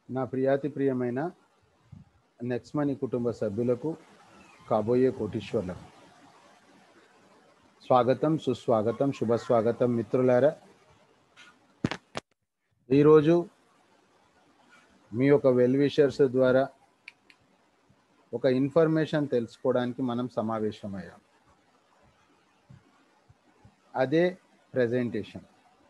నా ప్రియాతి ప్రియమైన next money కుటుంబ సభ్యులకు కాబోయే కోటీశ్వర్లకు స్వాగతం సుస్వాగతం శుభ స్వాగతం మిత్రులారా ఈరోజు మీ యొక్క వెల్ విషర్స్ ద్వారా ఒక ఇన్ఫర్మేషన్ తెలుసుకోవడానికి మనం సమావేశమయ్యాం అదే ప్రజెంటేషన్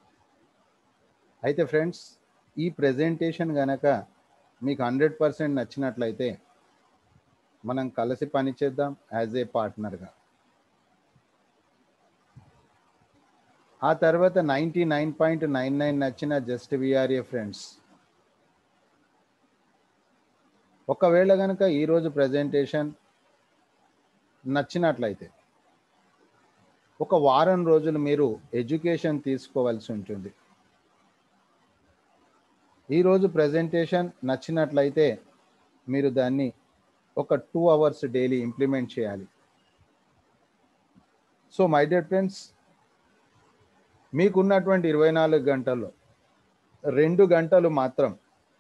అయితే ఫ్రెండ్స్ ఈ ప్రజెంటేషన్ గనక మీకు హండ్రెడ్ పర్సెంట్ నచ్చినట్లయితే మనం కలిసి పనిచేద్దాం యాజ్ ఏ పార్ట్నర్గా ఆ తర్వాత ninety nine point nine nine నచ్చిన జస్ట్ విఆర్ఏ ఫ్రెండ్స్ ఒకవేళ కనుక ఈరోజు ప్రజెంటేషన్ నచ్చినట్లయితే ఒక వారం రోజులు మీరు ఎడ్యుకేషన్ తీసుకోవాల్సి ఉంటుంది ఈరోజు ప్రజెంటేషన్ నచ్చినట్లయితే మీరు దాన్ని ఒక టూ అవర్స్ డైలీ ఇంప్లిమెంట్ చేయాలి సో మై డియర్ ఫ్రెండ్స్ మీకున్నటువంటి ఇరవై నాలుగు గంటల్లో రెండు గంటలు మాత్రం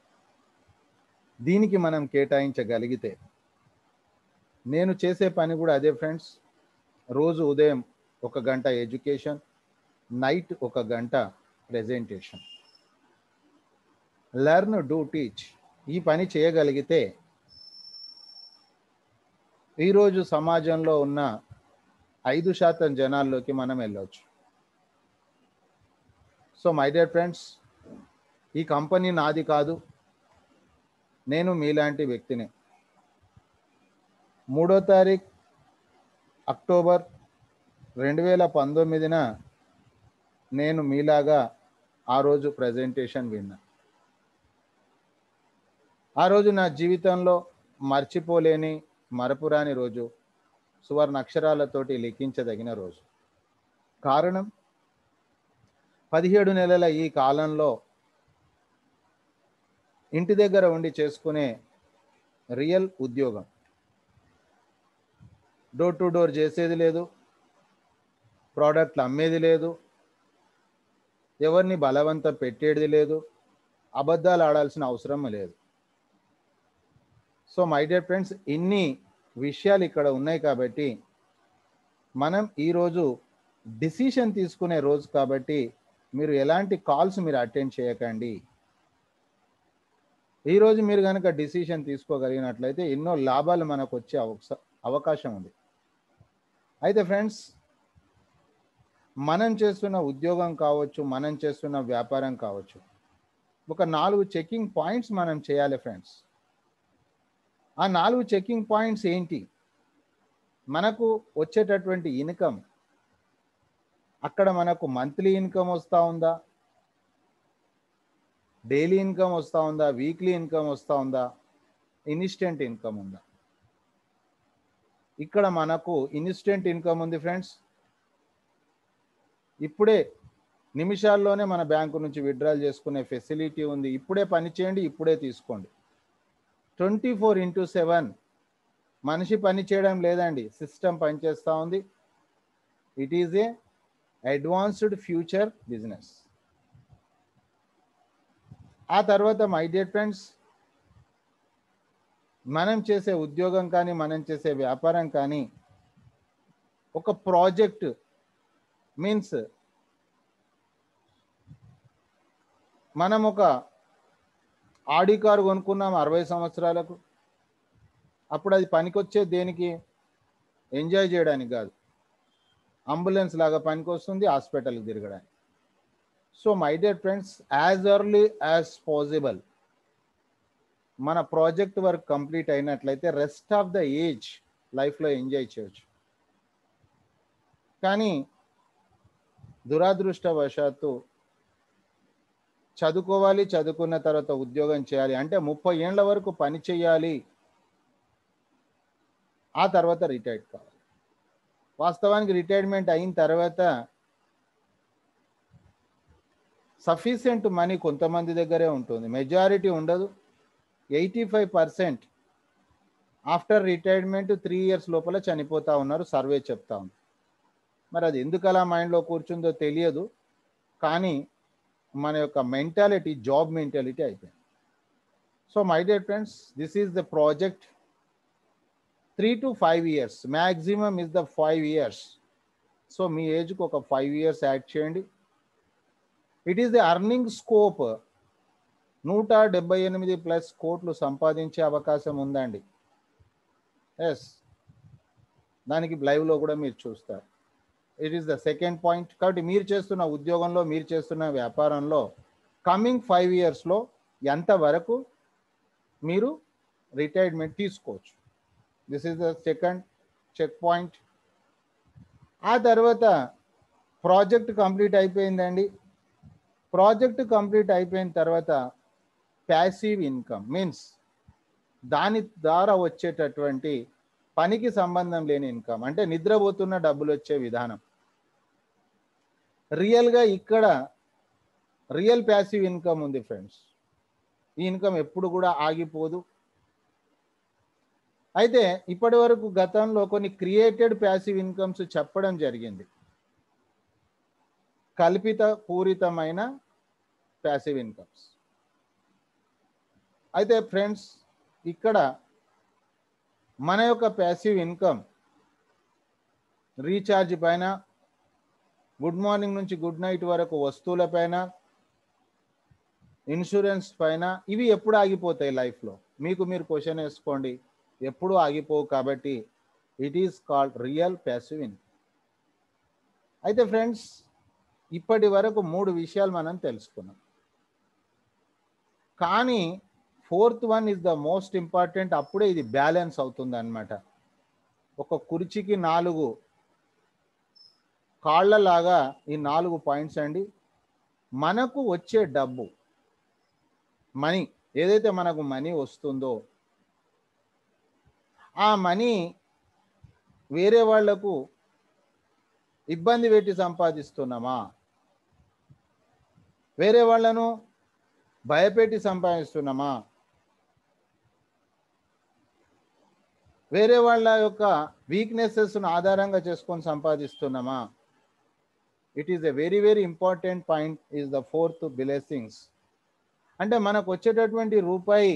దీనికి మనం కేటాయించగలిగితే నేను చేసే పని కూడా అదే ఫ్రెండ్స్ రోజు ఉదయం ఒక గంట ఎడ్యుకేషన్ నైట్ ఒక గంట ప్రెజెంటేషన్ లెర్న్ డూ టీచ్ ఈ పని చేయగలిగితే ఈరోజు సమాజంలో ఉన్న ఐదు శాతం జనాల్లోకి మనం వెళ్ళవచ్చు సో మై డియర్ ఫ్రెండ్స్ ఈ కంపెనీ నాది కాదు నేను మీలాంటి వ్యక్తిని మూడో తారీఖు అక్టోబర్ రెండు వేల పంతొమ్మిదిన నేను మీలాగా ఆ రోజు ప్రజెంటేషన్ విన్నా ఆ రోజు నా జీవితంలో మర్చిపోలేని మరపురాని రోజు సువర్ణ అక్షరాలతోటి లిఖించదగిన రోజు కారణం పదిహేడు నెలల ఈ కాలంలో ఇంటి దగ్గర ఉండి చేసుకునే రియల్ ఉద్యోగం డోర్ టు డోర్ చేసేది లేదు ప్రోడక్ట్లు అమ్మేది లేదు ఎవరిని బలవంతం పెట్టేది లేదు అబద్ధాలు ఆడాల్సిన అవసరం లేదు సో మై డియర్ ఫ్రెండ్స్ ఇన్ని విషయాలు ఇక్కడ ఉన్నాయి కాబట్టి మనం ఈరోజు డిసిషన్ తీసుకునే రోజు కాబట్టి మీరు ఎలాంటి కాల్స్ మీరు అటెండ్ చేయకండి ఈరోజు మీరు కనుక డిసిషన్ తీసుకోగలిగినట్లయితే ఎన్నో లాభాలు మనకు వచ్చే అవకాశం ఉంది అయితే ఫ్రెండ్స్ మనం చేస్తున్న ఉద్యోగం కావచ్చు మనం చేస్తున్న వ్యాపారం కావచ్చు ఒక నాలుగు చెకింగ్ పాయింట్స్ మనం చేయాలి ఫ్రెండ్స్ ఆ నాలుగు చెకింగ్ పాయింట్స్ ఏంటి మనకు వచ్చేటటువంటి ఇన్కమ్ అక్కడ మనకు మంత్లీ ఇన్కమ్ వస్తూ ఉందా డైలీ ఇన్కమ్ వస్తూ ఉందా వీక్లీ ఇన్కమ్ వస్తూ ఉందా ఇన్స్టెంట్ ఇన్కమ్ ఉందా ఇక్కడ మనకు ఇన్స్టెంట్ ఇన్కమ్ ఉంది ఫ్రెండ్స్ ఇప్పుడే నిమిషాల్లోనే మన బ్యాంకు నుంచి విత్డ్రాల్ చేసుకునే ఫెసిలిటీ ఉంది ఇప్పుడే పని చేయండి ఇప్పుడే తీసుకోండి ట్వంటీ ఫోర్ ఇంటూ సెవెన్ మనిషి పని చేయడం లేదండి సిస్టమ్ పనిచేస్తూ ఉంది it is a advanced future business ఆ తర్వాత మై డియర్ ఫ్రెండ్స్ మనం చేసే ఉద్యోగం కానీ మనం చేసే వ్యాపారం కానీ ఒక ప్రాజెక్ట్ మీన్స్ మనం ఒక ఆడి కారు కొనుక్కున్నాం అరవై సంవత్సరాలకు అప్పుడు అది పనికొచ్చే దేనికి ఎంజాయ్ చేయడానికి కాదు అంబులెన్స్ లాగా పనికి వస్తుంది హాస్పిటల్కి తిరగడానికి so my dear friends as early as possible మన ప్రాజెక్ట్ వర్క్ కంప్లీట్ అయినట్లయితే రెస్ట్ ఆఫ్ ద ఏజ్ లైఫ్లో ఎంజాయ్ చేయొచ్చు కానీ దురాదృష్టవశాత్తు చదువుకోవాలి చదువుకున్న తర్వాత ఉద్యోగం చేయాలి అంటే ముప్పై ఏళ్ళ వరకు పని చేయాలి ఆ తర్వాత రిటైర్డ్ కావాలి వాస్తవానికి రిటైర్మెంట్ అయిన తర్వాత సఫిషియెంట్ మనీ కొంతమంది దగ్గరే ఉంటుంది మెజారిటీ ఉండదు eighty five percent after retirement three years లోపల చనిపోతూ ఉన్నారు సర్వే చెప్తా ఉంది మరి అది ఎందుకు అలా మైండ్లో కూర్చుందో తెలియదు కానీ మన యొక్క మెంటాలిటీ జాబ్ మెంటాలిటీ అయిపోయింది so my dear friends this is the project three to five years maximum is the five years so మీ ఏజ్కి ఒక ఫైవ్ ఇయర్స్ యాడ్ చేయండి it is the earning scope నూట డెబ్బై ఎనిమిది ప్లస్ కోట్లు సంపాదించే అవకాశం ఉందండి ఎస్ దానికి లైవ్లో కూడా మీరు చూస్తారు it is the second point కాబట్టి మీరు చేస్తున్న ఉద్యోగంలో మీరు చేస్తున్న వ్యాపారంలో కమింగ్ ఫైవ్ ఇయర్స్లో ఎంతవరకు మీరు రిటైర్మెంట్ తీసుకోవచ్చు this is the second check point ఆ తర్వాత ప్రాజెక్ట్ కంప్లీట్ అయిపోయిందండి ప్రాజెక్ట్ కంప్లీట్ అయిపోయిన తర్వాత ప్యాసివ్ ఇన్కమ్ మీన్స్ దాని ద్వారా వచ్చేటటువంటి పనికి సంబంధం లేని ఇన్కమ్ అంటే నిద్రపోతున్న డబ్బులు వచ్చే విధానం రియల్గా ఇక్కడ రియల్ ప్యాసివ్ ఇన్కమ్ ఉంది ఫ్రెండ్స్ ఈ ఇన్కమ్ ఎప్పుడు కూడా ఆగిపోదు అయితే ఇప్పటి వరకు గతంలో కొన్ని క్రియేటెడ్ ప్యాసివ్ ఇన్కమ్స్ చెప్పడం జరిగింది కల్పిత పూరితమైన ప్యాసివ్ ఇన్కమ్స్ అయితే ఫ్రెండ్స్ ఇక్కడ మన యొక్క ప్యాసివ్ ఇన్కమ్ రీఛార్జ్ పైన గుడ్ మార్నింగ్ నుంచి గుడ్ నైట్ వరకు వస్తువుల పైన ఇన్సూరెన్స్ పైన ఇవి ఎప్పుడు ఆగిపోతాయి లైఫ్లో మీకు మీరు క్వశ్చన్ వేసుకోండి ఎప్పుడు ఆగిపోవు కాబట్టి it is called real passive income అయితే ఫ్రెండ్స్ ఇప్పటి వరకు మూడు విషయాలు మనం తెలుసుకున్నాం కానీ fourth one is the most important అప్పుడే ఇది బ్యాలెన్స్ అవుతుంది అనమాట ఒక కుర్చీకి నాలుగు కాళ్ళలాగా ఈ నాలుగు పాయింట్స్ అండి మనకు వచ్చే డబ్బు మనీ ఏదైతే మనకు మనీ వస్తుందో ఆ మనీ వేరే వాళ్లకు ఇబ్బంది పెట్టి సంపాదిస్తున్నామా వేరే వాళ్ళను భయపెట్టి సంపాదిస్తున్నామా వేరే వాళ్ళ యొక్క వీక్నెసెస్ను ఆధారంగా చేసుకొని సంపాదిస్తున్నామా it is a very very important point is the fourth blessings అంటే మనకు వచ్చేటటువంటి రూపాయి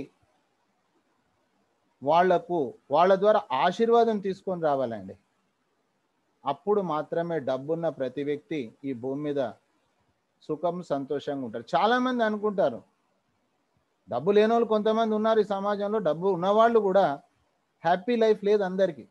వాళ్లకు వాళ్ళ ద్వారా ఆశీర్వాదం తీసుకొని రావాలండి అప్పుడు మాత్రమే డబ్బున్న ప్రతి వ్యక్తి ఈ భూమి మీద సుఖం సంతోషంగా ఉంటారు చాలామంది అనుకుంటారు డబ్బు లేని వాళ్ళు కొంతమంది ఉన్నారు ఈ సమాజంలో డబ్బు ఉన్నవాళ్ళు కూడా హ్యాపీ లైఫ్ లేదు అందరికీ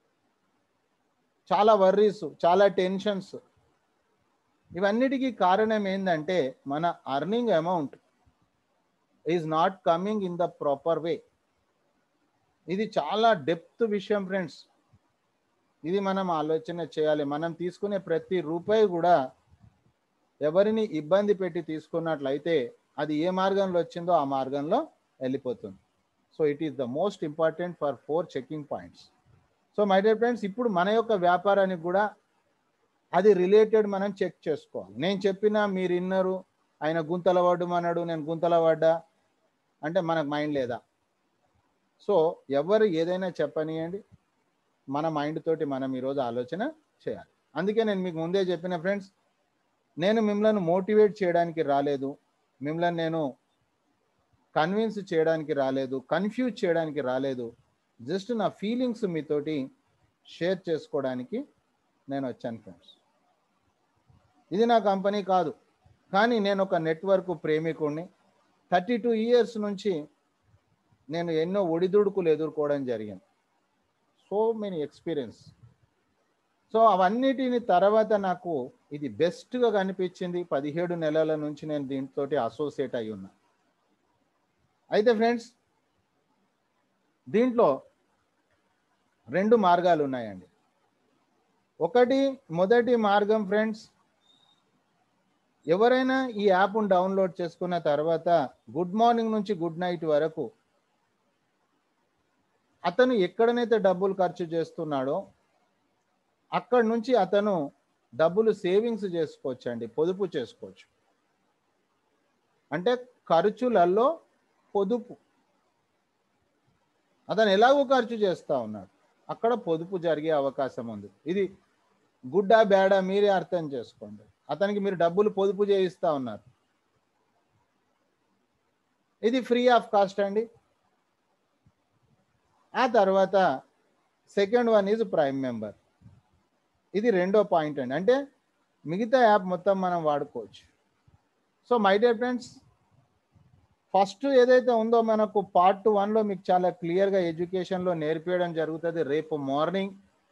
చాలా వర్రీస్ చాలా టెన్షన్స్ ఇవన్నిటికీ కారణం ఏంటంటే మన earning amount is not coming in the proper way ఇది చాలా డెప్త్ విషయం ఫ్రెండ్స్ ఇది మనం ఆలోచన చేయాలి మనం తీసుకునే ప్రతి రూపాయి కూడా ఎవరిని ఇబ్బంది పెట్టి తీసుకున్నట్లయితే అది ఏ మార్గంలో వచ్చిందో ఆ మార్గంలో వెళ్ళిపోతుంది so it is the most important for four checking points so my dear friends ఇప్పుడు మన యొక్క వ్యాపారానికి కూడా అది రిలేటెడ్ మనం చెక్ చేసుకోవాలి నేను చెప్పిన మీరు ఇన్నరు ఆయన గుంతల పడ్డమన్నాడు నేను గుంతల పడ్డా అంటే మనకు మైండ్ లేదా సో ఎవరు ఏదైనా చెప్పనియండి మన మైండ్ తోటి మనం ఈరోజు ఆలోచన చేయాలి అందుకే నేను మీకు ముందే చెప్పిన ఫ్రెండ్స్ నేను మిమ్మల్ని మోటివేట్ చేయడానికి రాలేదు మిమ్మల్ని నేను కన్విన్స్ చేయడానికి రాలేదు కన్ఫ్యూజ్ చేయడానికి రాలేదు జస్ట్ నా ఫీలింగ్స్ మీతోటి షేర్ చేసుకోవడానికి నేను వచ్చాను ఫ్రెండ్స్ ఇది నా కంపెనీ కాదు కానీ నేను ఒక నెట్వర్క్ ప్రేమికుడిని థర్టీ టూ ఇయర్స్ నుంచి నేను ఎన్నో ఒడిదుడుకులు ఎదుర్కోవడం జరిగింది సో మెనీ ఎక్స్పీరియన్స్ సో అవన్నిటిని తర్వాత నాకు ఇది బెస్ట్గా కనిపించింది పదిహేడు నెలల నుంచి నేను దీంతో అసోసియేట్ అయి ఉన్నా అయితే ఫ్రెండ్స్ దీంట్లో రెండు మార్గాలు ఉన్నాయండి ఒకటి మొదటి మార్గం ఫ్రెండ్స్ ఎవరైనా ఈ యాప్ను డౌన్లోడ్ చేసుకున్న తర్వాత గుడ్ మార్నింగ్ నుంచి గుడ్ నైట్ వరకు అతను ఎక్కడనైతే డబ్బులు ఖర్చు చేస్తున్నాడో అక్కడి నుంచి అతను డబ్బులు సేవింగ్స్ చేసుకోవచ్చు అండి పొదుపు చేసుకోవచ్చు అంటే ఖర్చులలో పొదుపు అతను ఎలాగో ఖర్చు చేస్తూ ఉన్నాడు అక్కడ పొదుపు జరిగే అవకాశం ఉంది ఇది గుడ్డా బ్యాడా మీరే అర్థం చేసుకోండి అతనికి మీరు డబ్బులు పొదుపు చేయిస్తూ ఉన్నారు ఇది ఫ్రీ ఆఫ్ కాస్ట్ అండి ఆ తర్వాత second one is prime member ఇది రెండో పాయింట్ అండి అంటే మిగతా యాప్ మొత్తం మనం వాడుకోవచ్చు so my dear friends first ఏదైతే ఉందో మనకు పార్ట్ వన్లో మీకు చాలా క్లియర్గా ఎడ్యుకేషన్లో నేర్పించడం జరుగుతుంది రేపు మార్నింగ్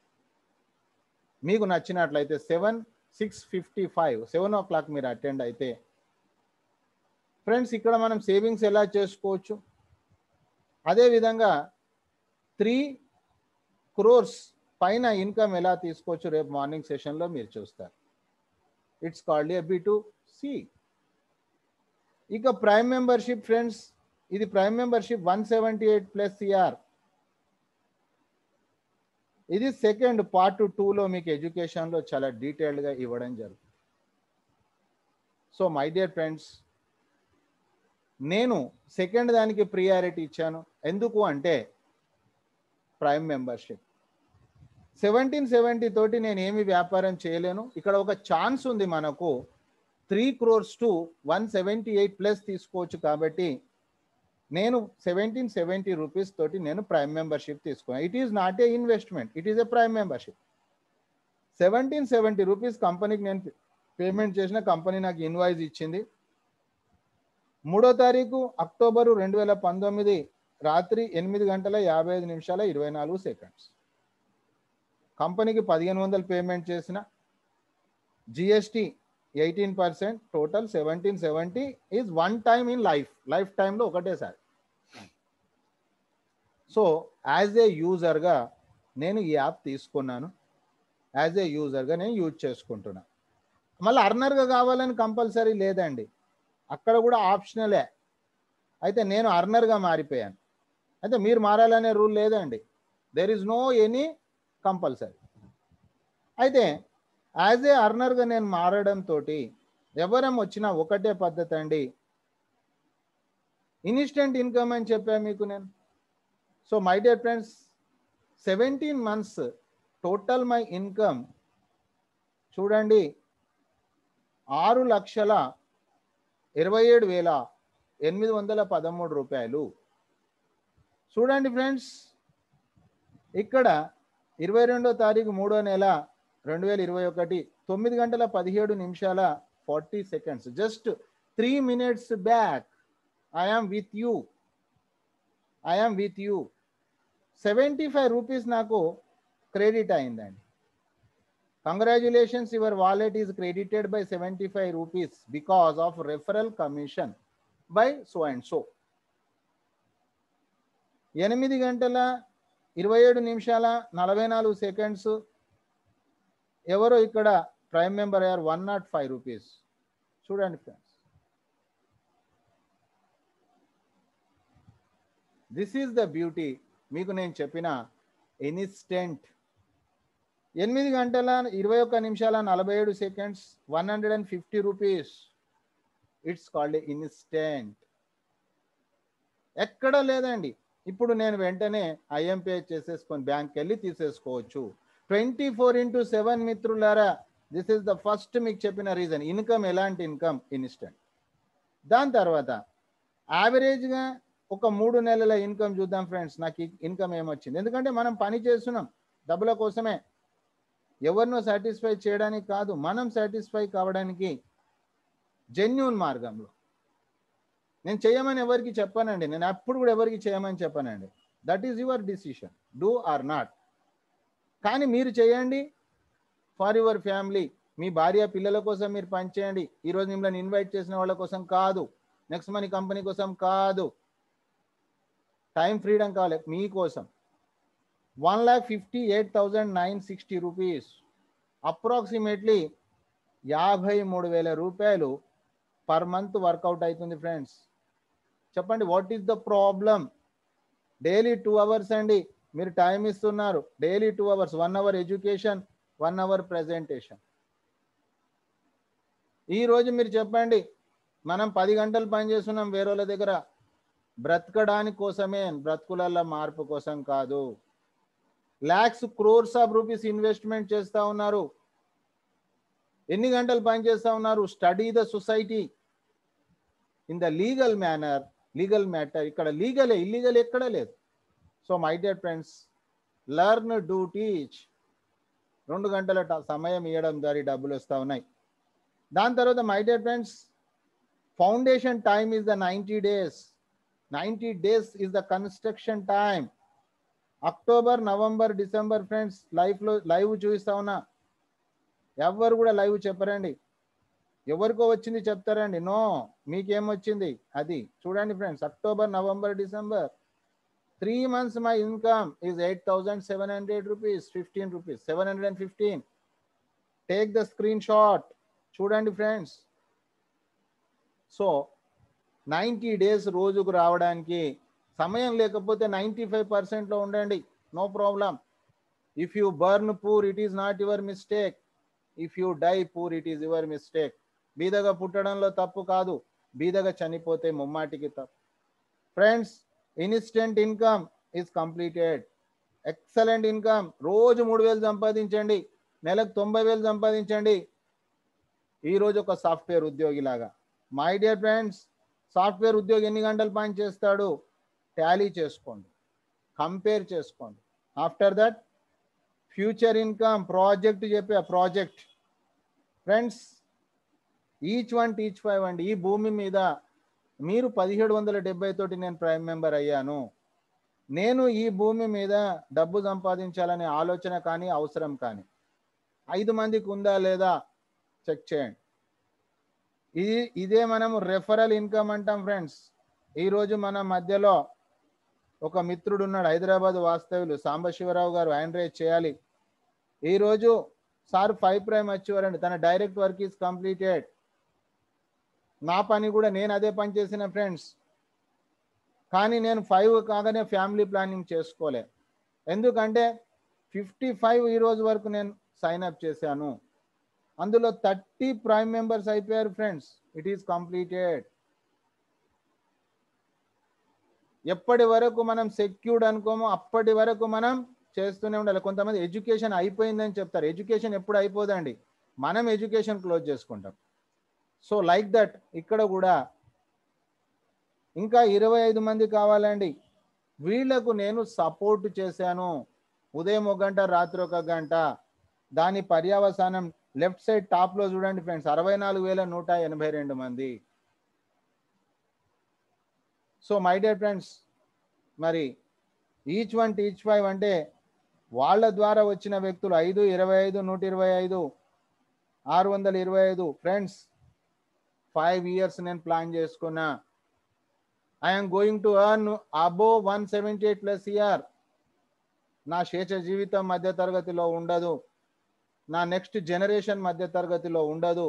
మీకు నచ్చినట్లయితే seven six fifty five seven o'clock మీరు అటెండ్ అయితే ఫ్రెండ్స్ ఇక్కడ మనం సేవింగ్స్ ఎలా చేసుకోవచ్చు అదేవిధంగా త్రీ క్రోర్స్ పైన ఇన్కమ్ ఎలా తీసుకోవచ్చు రేపు మార్నింగ్ సెషన్లో మీరు చూస్తారు it's called a B to C ఇక ప్రైమ్ మెంబర్షిప్ ఫ్రెండ్స్ ఇది prime membership one seventy eight plus CR ఇది సెకండ్ పార్ట్ టూలో మీకు ఎడ్యుకేషన్లో చాలా డీటెయిల్డ్గా ఇవ్వడం జరుగుతుంది సో మై డియర్ ఫ్రెండ్స్ నేను సెకండ్ దానికి ప్రియారిటీ ఇచ్చాను ఎందుకు అంటే ప్రైమ్ మెంబర్షిప్ సెవెంటీన్ సెవెంటీ తోటి నేను ఏమి వ్యాపారం చేయలేను ఇక్కడ ఒక ఛాన్స్ ఉంది మనకు three crores to one seventy eight plus తీసుకోవచ్చు కాబట్టి నేను సెవెంటీన్ సెవెంటీ రూపీస్ తోటి నేను ప్రైమ్ మెంబర్షిప్ తీసుకున్నాను it is not a investment it is a prime membership seventeen seventy rupees కంపెనీకి నేను పేమెంట్ చేసిన కంపెనీ నాకు ఇన్వాయిస్ ఇచ్చింది మూడో తారీఖు అక్టోబరు రెండు వేల పంతొమ్మిది రాత్రి ఎనిమిది గంటల యాభై ఐదు నిమిషాల ఇరవై నాలుగు సెకండ్స్ కంపెనీకి పదిహేను వందలు పేమెంట్ చేసిన GST eighteen percent total seventeen seventy is one time in life life టైంలో ఒకటేసారి సో యాజ్ ఏ యూజర్గా నేను ఈ యాప్ తీసుకున్నాను యాజ్ ఏ యూజర్గా నేను యూజ్ చేసుకుంటున్నాను మళ్ళీ అర్నర్గా కావాలని కంపల్సరీ లేదండి అక్కడ కూడా ఆప్షనలే అయితే నేను అర్నర్గా మారిపోయాను అయితే మీరు మారాలనే రూల్ లేదండి there is no any compulsory అయితే యాజ్ ఏ అర్నర్గా నేను మారడంతో ఎవరం వచ్చినా ఒకటే పద్ధతి అండి ఇన్స్టెంట్ ఇన్కమ్ అని చెప్పా మీకు నేను so my dear friends seventeen months total my income చూడండి ఆరు లక్షల ఇరవై ఏడు వేల ఎనిమిది వందల పదమూడు రూపాయలు చూడండి ఫ్రెండ్స్ ఇక్కడ ఇరవై రెండో తారీఖు మూడో నెల రెండు వేల ఇరవై ఒకటి తొమ్మిది గంటల పదిహేడు నిమిషాల forty seconds just three minutes back I am with you I am with you seventy five rupees నాకు క్రెడిట్ అయిందండి congratulations your wallet is credited by seventy five rupees because of referral commission by so and so ఎనిమిది గంటల ఇరవై ఏడు నిమిషాల నలభై నాలుగు seconds ఎవరో ఇక్కడ ప్రైమ్ మెంబర్ అయ్యారు వన్ నాట్ ఫైవ్ రూపీస్ చూడండి friends this is the beauty మీకు నేను చెప్పిన ఇన్స్టెంట్ ఎనిమిది గంటల ఇరవై ఒక్క నిమిషాల నలభై ఏడు seconds one hundred and fifty rupees it's called instant ఎక్కడ లేదండి ఇప్పుడు నేను వెంటనే ఐఎంపే చేసేసుకొని బ్యాంక్కి వెళ్ళి తీసేసుకోవచ్చు ట్వంటీ ఫోర్ ఇంటూ సెవెన్ మిత్రులారా దిస్ ఇస్ ద ఫస్ట్ మీకు చెప్పిన రీజన్ ఇన్కమ్ ఎలాంటి ఇన్కమ్ ఇన్స్టెంట్ దాని తర్వాత యావరేజ్గా ఒక మూడు నెలల ఇన్కమ్ చూద్దాం ఫ్రెండ్స్ నాకు ఇన్కమ్ ఏమొచ్చింది ఎందుకంటే మనం పని చేస్తున్నాం డబ్బుల కోసమే ఎవరినో సాటిస్ఫై చేయడానికి కాదు మనం సాటిస్ఫై కావడానికి జెన్యున్ మార్గంలో నేను చేయమని ఎవరికి చెప్పానండి నేను అప్పుడు కూడా ఎవరికి చేయమని చెప్పానండి that is your decision do or not కానీ మీరు చేయండి ఫర్ యువర్ ఫ్యామిలీ మీ భార్య పిల్లల కోసం మీరు పనిచేయండి ఈరోజు మిమ్మల్ని ఇన్వైట్ చేసిన వాళ్ళ కోసం కాదు నెక్స్ట్ మనీ కంపెనీ కోసం కాదు టైం ఫ్రీడమ్ కావాలి మీకోసం one lakh fifty eight thousand nine sixty rupees approximately యాభై మూడు వేల రూపాయలు పర్ మంత్ వర్కౌట్ అవుతుంది ఫ్రెండ్స్ చెప్పండి what is the problem daily two hours అండి మీరు టైం ఇస్తున్నారు daily two hours one hour education one hour presentation ఈరోజు మీరు చెప్పండి మనం పది గంటలు పని చేస్తున్నాం వేరే వాళ్ళ దగ్గర బ్రతకడానికి కోసమే బ్రతుకులల్లో మార్పు కోసం కాదు lakhs crores of rupees investment చేస్తూ ఉన్నారు ఎన్ని గంటలు పని చేస్తూ ఉన్నారు study the society in the legal manner legal matter ఇక్కడ లీగలే ఇల్లీగల్ ఎక్కడ లేదు so my dear friends learn do teach రెండు గంటల ట- సమయం ఇవ్వడం ద్వారా ఈ డబ్బులు వస్తూ ఉన్నాయి దాని తర్వాత my dear friends foundation time is the ninety days ninety days is the construction time October November December friends లైఫ్లో లైవ్ చూపిస్తా ఉన్నా ఎవ్వరు కూడా లైవ్ చెప్పరండి ఎవరికో వచ్చింది చెప్తారండి నో మీకేమొచ్చింది అది చూడండి friends October November December three months my income is eight thousand seven hundred rupees fifteen rupees seven hundred and fifteen take the screenshot చూడండి ఫ్రెండ్స్ సో నైంటీ డేస్ రోజుకు రావడానికి సమయం లేకపోతే నైంటీ ఫైవ్ పర్సెంట్లో ఉండండి no problem if you born poor it is not your mistake if you die poor it is your mistake బీదగా పుట్టడంలో తప్పు కాదు బీదగా చనిపోతే ముమ్మాటికి తప్పు friends instant income is completed excellent income రోజు మూడు వేలు సంపాదించండి నెలకు తొంభై వేలు సంపాదించండి ఈరోజు ఒక సాఫ్ట్వేర్ ఉద్యోగి లాగా మై డియర్ ఫ్రెండ్స్ సాఫ్ట్వేర్ ఉద్యోగి ఎన్ని గంటలు పని చేస్తాడు టాలీ చేసుకోండి కంపేర్ చేసుకోండి after that future income project చెప్పా project friends each one teach five అండి ఈ భూమి మీద మీరు పదిహేడు వందల డెబ్బై తోటి నేను ప్రైమ్ మెంబర్ అయ్యాను నేను ఈ భూమి మీద డబ్బు సంపాదించాలనే ఆలోచన కానీ అవసరం కానీ ఐదు మందికి ఉందా లేదా చెక్ చేయండి ఇది ఇదే మనము రెఫరల్ ఇన్కమ్ అంటాం ఫ్రెండ్స్ ఈరోజు మన మధ్యలో ఒక మిత్రుడు ఉన్నాడు హైదరాబాద్ వాస్తవ్యులు సాంబశివరావు గారు ఆయన రేజ్ చేయాలి ఈరోజు సార్ ఫైవ్ ప్రైమ్ అచీవర్ అండి తన డైరెక్ట్ వర్క్ ఈస్ కంప్లీటెడ్ నా పని కూడా నేను అదే పని చేసిన ఫ్రెండ్స్ కానీ నేను ఫైవ్ కాగానే ఫ్యామిలీ ప్లానింగ్ చేసుకోలే ఎందుకంటే ఫిఫ్టీ ఫైవ్ ఈ రోజు వరకు నేను సైన్ అప్ చేశాను అందులో థర్టీ ప్రైమ్ మెంబర్స్ అయిపోయారు ఫ్రెండ్స్ ఇట్ ఈస్ కంప్లీటెడ్ ఎప్పటి వరకు మనం సెక్యూర్డ్ అనుకోమో అప్పటి వరకు మనం చేస్తూనే ఉండాలి కొంతమంది ఎడ్యుకేషన్ అయిపోయిందని చెప్తారు ఎడ్యుకేషన్ ఎప్పుడు అయిపోదండి మనం ఎడ్యుకేషన్ క్లోజ్ చేసుకుంటాం సో లైక్ దట్ ఇక్కడ కూడా ఇంకా ఇరవై ఐదు మంది కావాలండి వీళ్లకు నేను సపోర్ట్ చేశాను ఉదయం ఒక గంట రాత్రి ఒక గంట దాని పర్యావసానం లెఫ్ట్ సైడ్ టాప్ లో చూడండి ఫ్రెండ్స్ అరవై నాలుగు వేల నూట ఎనభై రెండు మంది సో మై డియర్ ఫ్రెండ్స్ మరి ఈచ్ వన్ టీచ్ ఫైవ్ అంటే వాళ్ళ ద్వారా వచ్చిన వ్యక్తులు ఐదు ఇరవై ఐదు నూట ఇరవై ఐదు ఆరు వందల ఇరవై ఐదు ఫ్రెండ్స్ ఫైవ్ ఇయర్స్ నేను ప్లాన్ చేసుకున్నా I'm going to earn about one seventy eight plus year నా శేష జీవితం మధ్య తరగతిలో ఉండదు నా నెక్స్ట్ జనరేషన్ మధ్య తరగతిలో ఉండదు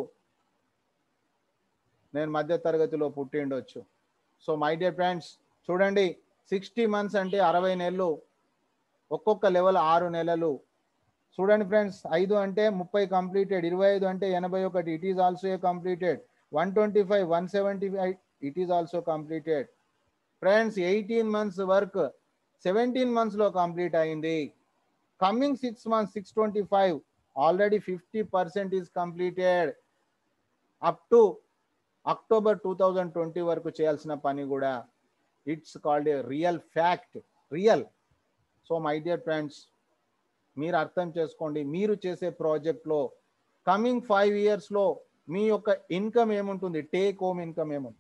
నేను మధ్య తరగతిలో పుట్టిండొచ్చు సో మై డియర్ ఫ్రెండ్స్ చూడండి సిక్స్టీ మంత్స్ అంటే అరవై నెలలు ఒక్కొక్క లెవెల్ ఆరు నెలలు చూడండి ఫ్రెండ్స్ ఐదు అంటే ముప్పై కంప్లీటెడ్ ఇరవై ఐదు అంటే ఎనభై ఒకటి it is also a completed one twenty five one seventy five it is also completed friends eighteen months work seventeen మంత్స్లో కంప్లీట్ అయింది coming six months six twenty five already fifty percent is completed up to October two thousand twenty వరకు చేయాల్సిన పని కూడా it's called a real fact real so my dear friends మీరు అర్థం చేసుకోండి మీరు చేసే ప్రాజెక్ట్లో కమింగ్ ఫైవ్ ఇయర్స్లో మీ యొక్క ఇన్కమ్ ఏముంటుంది టేక్ హోమ్ ఇన్కమ్ ఏముంటుంది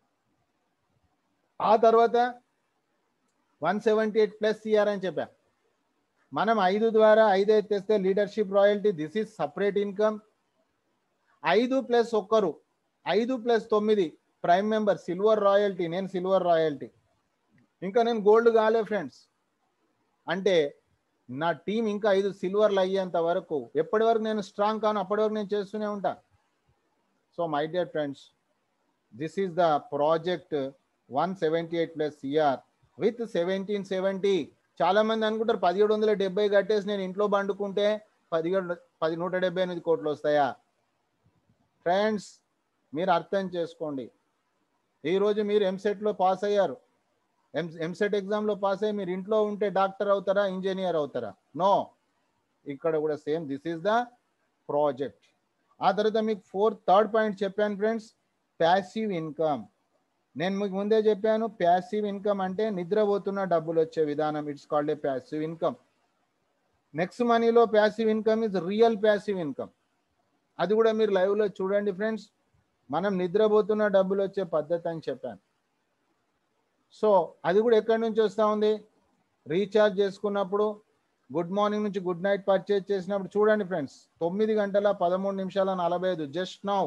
ఆ తర్వాత one seventy eight plus CR అని చెప్పా మనం ఐదు ద్వారా ఐదు అయితే తెస్తే leadership royalty this is separate income ఐదు ప్లస్ ఒక్కరు ఐదు ప్లస్ తొమ్మిది ప్రైమ్ మెంబర్ సిల్వర్ రాయల్టీ నేను సిల్వర్ రాయల్టీ ఇంకా నేను గోల్డ్ కాలే ఫ్రెండ్స్ అంటే నా టీం ఇంకా ఐదు సిల్వర్లు అయ్యేంత వరకు ఎప్పటి వరకు నేను స్ట్రాంగ్ కాను అప్పటి వరకు నేను చేస్తూనే ఉంటా so my dear friends this is the project one seventy eight plus CR with seventeen seventy చాలా మంది అనుకుంటారు పదిహేడు వందల డెబ్బై కట్టేసి నేను ఇంట్లో పండుకుంటే పదిహేడు పది నూట డెబ్బై ఎనిమిది కోట్లు వస్తాయా ఫ్రెండ్స్ మీరు అర్థం చేసుకోండి ఈరోజు మీరు ఎంసెట్లో పాస్ అయ్యారు ఎం ఎంసెట్ ఎగ్జామ్లో పాస్ అయ్యి మీరు ఇంట్లో ఉంటే డాక్టర్ అవుతారా ఇంజనీర్ అవుతారా నో ఇక్కడ కూడా same this is the project ఆ తర్వాత మీకు ఫోర్త్ థర్డ్ పాయింట్ చెప్పాను ఫ్రెండ్స్ ప్యాసివ్ ఇన్కమ్ నేను మీకు ముందే చెప్పాను ప్యాసివ్ ఇన్కమ్ అంటే నిద్రపోతున్న డబ్బులు వచ్చే విధానం it's called a passive income next మనీలో passive income is real passive income అది కూడా మీరు లైవ్లో చూడండి ఫ్రెండ్స్ మనం నిద్రపోతున్న డబ్బులు వచ్చే పద్ధతి అని చెప్పాను సో అది కూడా ఎక్కడి నుంచి వస్తూ ఉంది రీఛార్జ్ చేసుకున్నప్పుడు గుడ్ మార్నింగ్ నుంచి గుడ్ నైట్ పర్చేజ్ చేసినప్పుడు చూడండి ఫ్రెండ్స్ తొమ్మిది గంటల పదమూడు నిమిషాల నలభై ఐదు జస్ట్ నౌ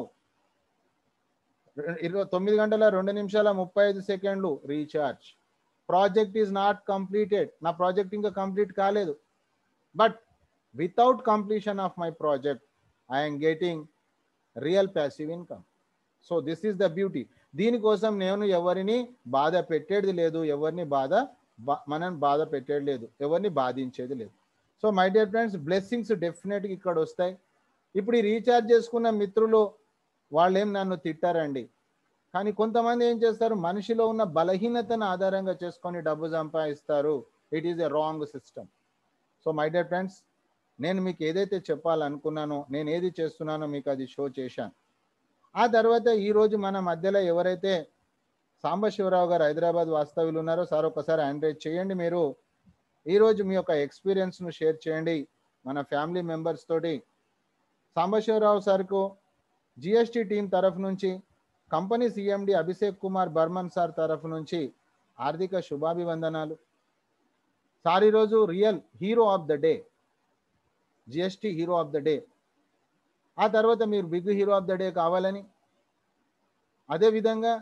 ఇరవై తొమ్మిది గంటల రెండు నిమిషాల ముప్పై ఐదు సెకండ్లు recharge project is not completed నా ప్రాజెక్ట్ ఇంకా కంప్లీట్ కాలేదు but without completion of my project I'm getting real passive income so this is the beauty దీనికోసం నేను ఎవరిని బాధ పెట్టేది లేదు ఎవరిని బాధ మనం బాధ పెట్టేది లేదు ఎవరిని బాధించేది లేదు so my dear friends blessings డెఫినెట్గా ఇక్కడ వస్తాయి ఇప్పుడు ఈ రీఛార్జ్ చేసుకున్న మిత్రులు వాళ్ళేం నన్ను తిట్టారండి కానీ కొంతమంది ఏం చేస్తారు మనిషిలో ఉన్న బలహీనతను ఆధారంగా చేసుకొని డబ్బు సంపాదిస్తారు it is a wrong system so my dear friends నేను మీకు ఏదైతే చెప్పాలనుకున్నానో నేను ఏది చేస్తున్నానో మీకు అది షో చేశాను ఆ తర్వాత ఈరోజు మన మధ్యలో ఎవరైతే సాంబశివరావు గారు హైదరాబాద్ వాస్తవ్యులు ఉన్నారో సార్ ఒకసారి ఆండ్రాయిడ్ చేయండి మీరు ఈరోజు మీ యొక్క ఎక్స్పీరియన్స్ను షేర్ చేయండి మన ఫ్యామిలీ మెంబర్స్ తోటి సాంబశివరావు సార్కు జిఎస్టి టీం తరఫు నుంచి company CMD Abhishek Kumar Barman sir తరఫు నుంచి ఆర్థిక శుభాభివందనాలు సార్ ఈరోజు real hero of the day GST hero of the day ఆ తర్వాత మీరు big hero of the day కావాలని అదేవిధంగా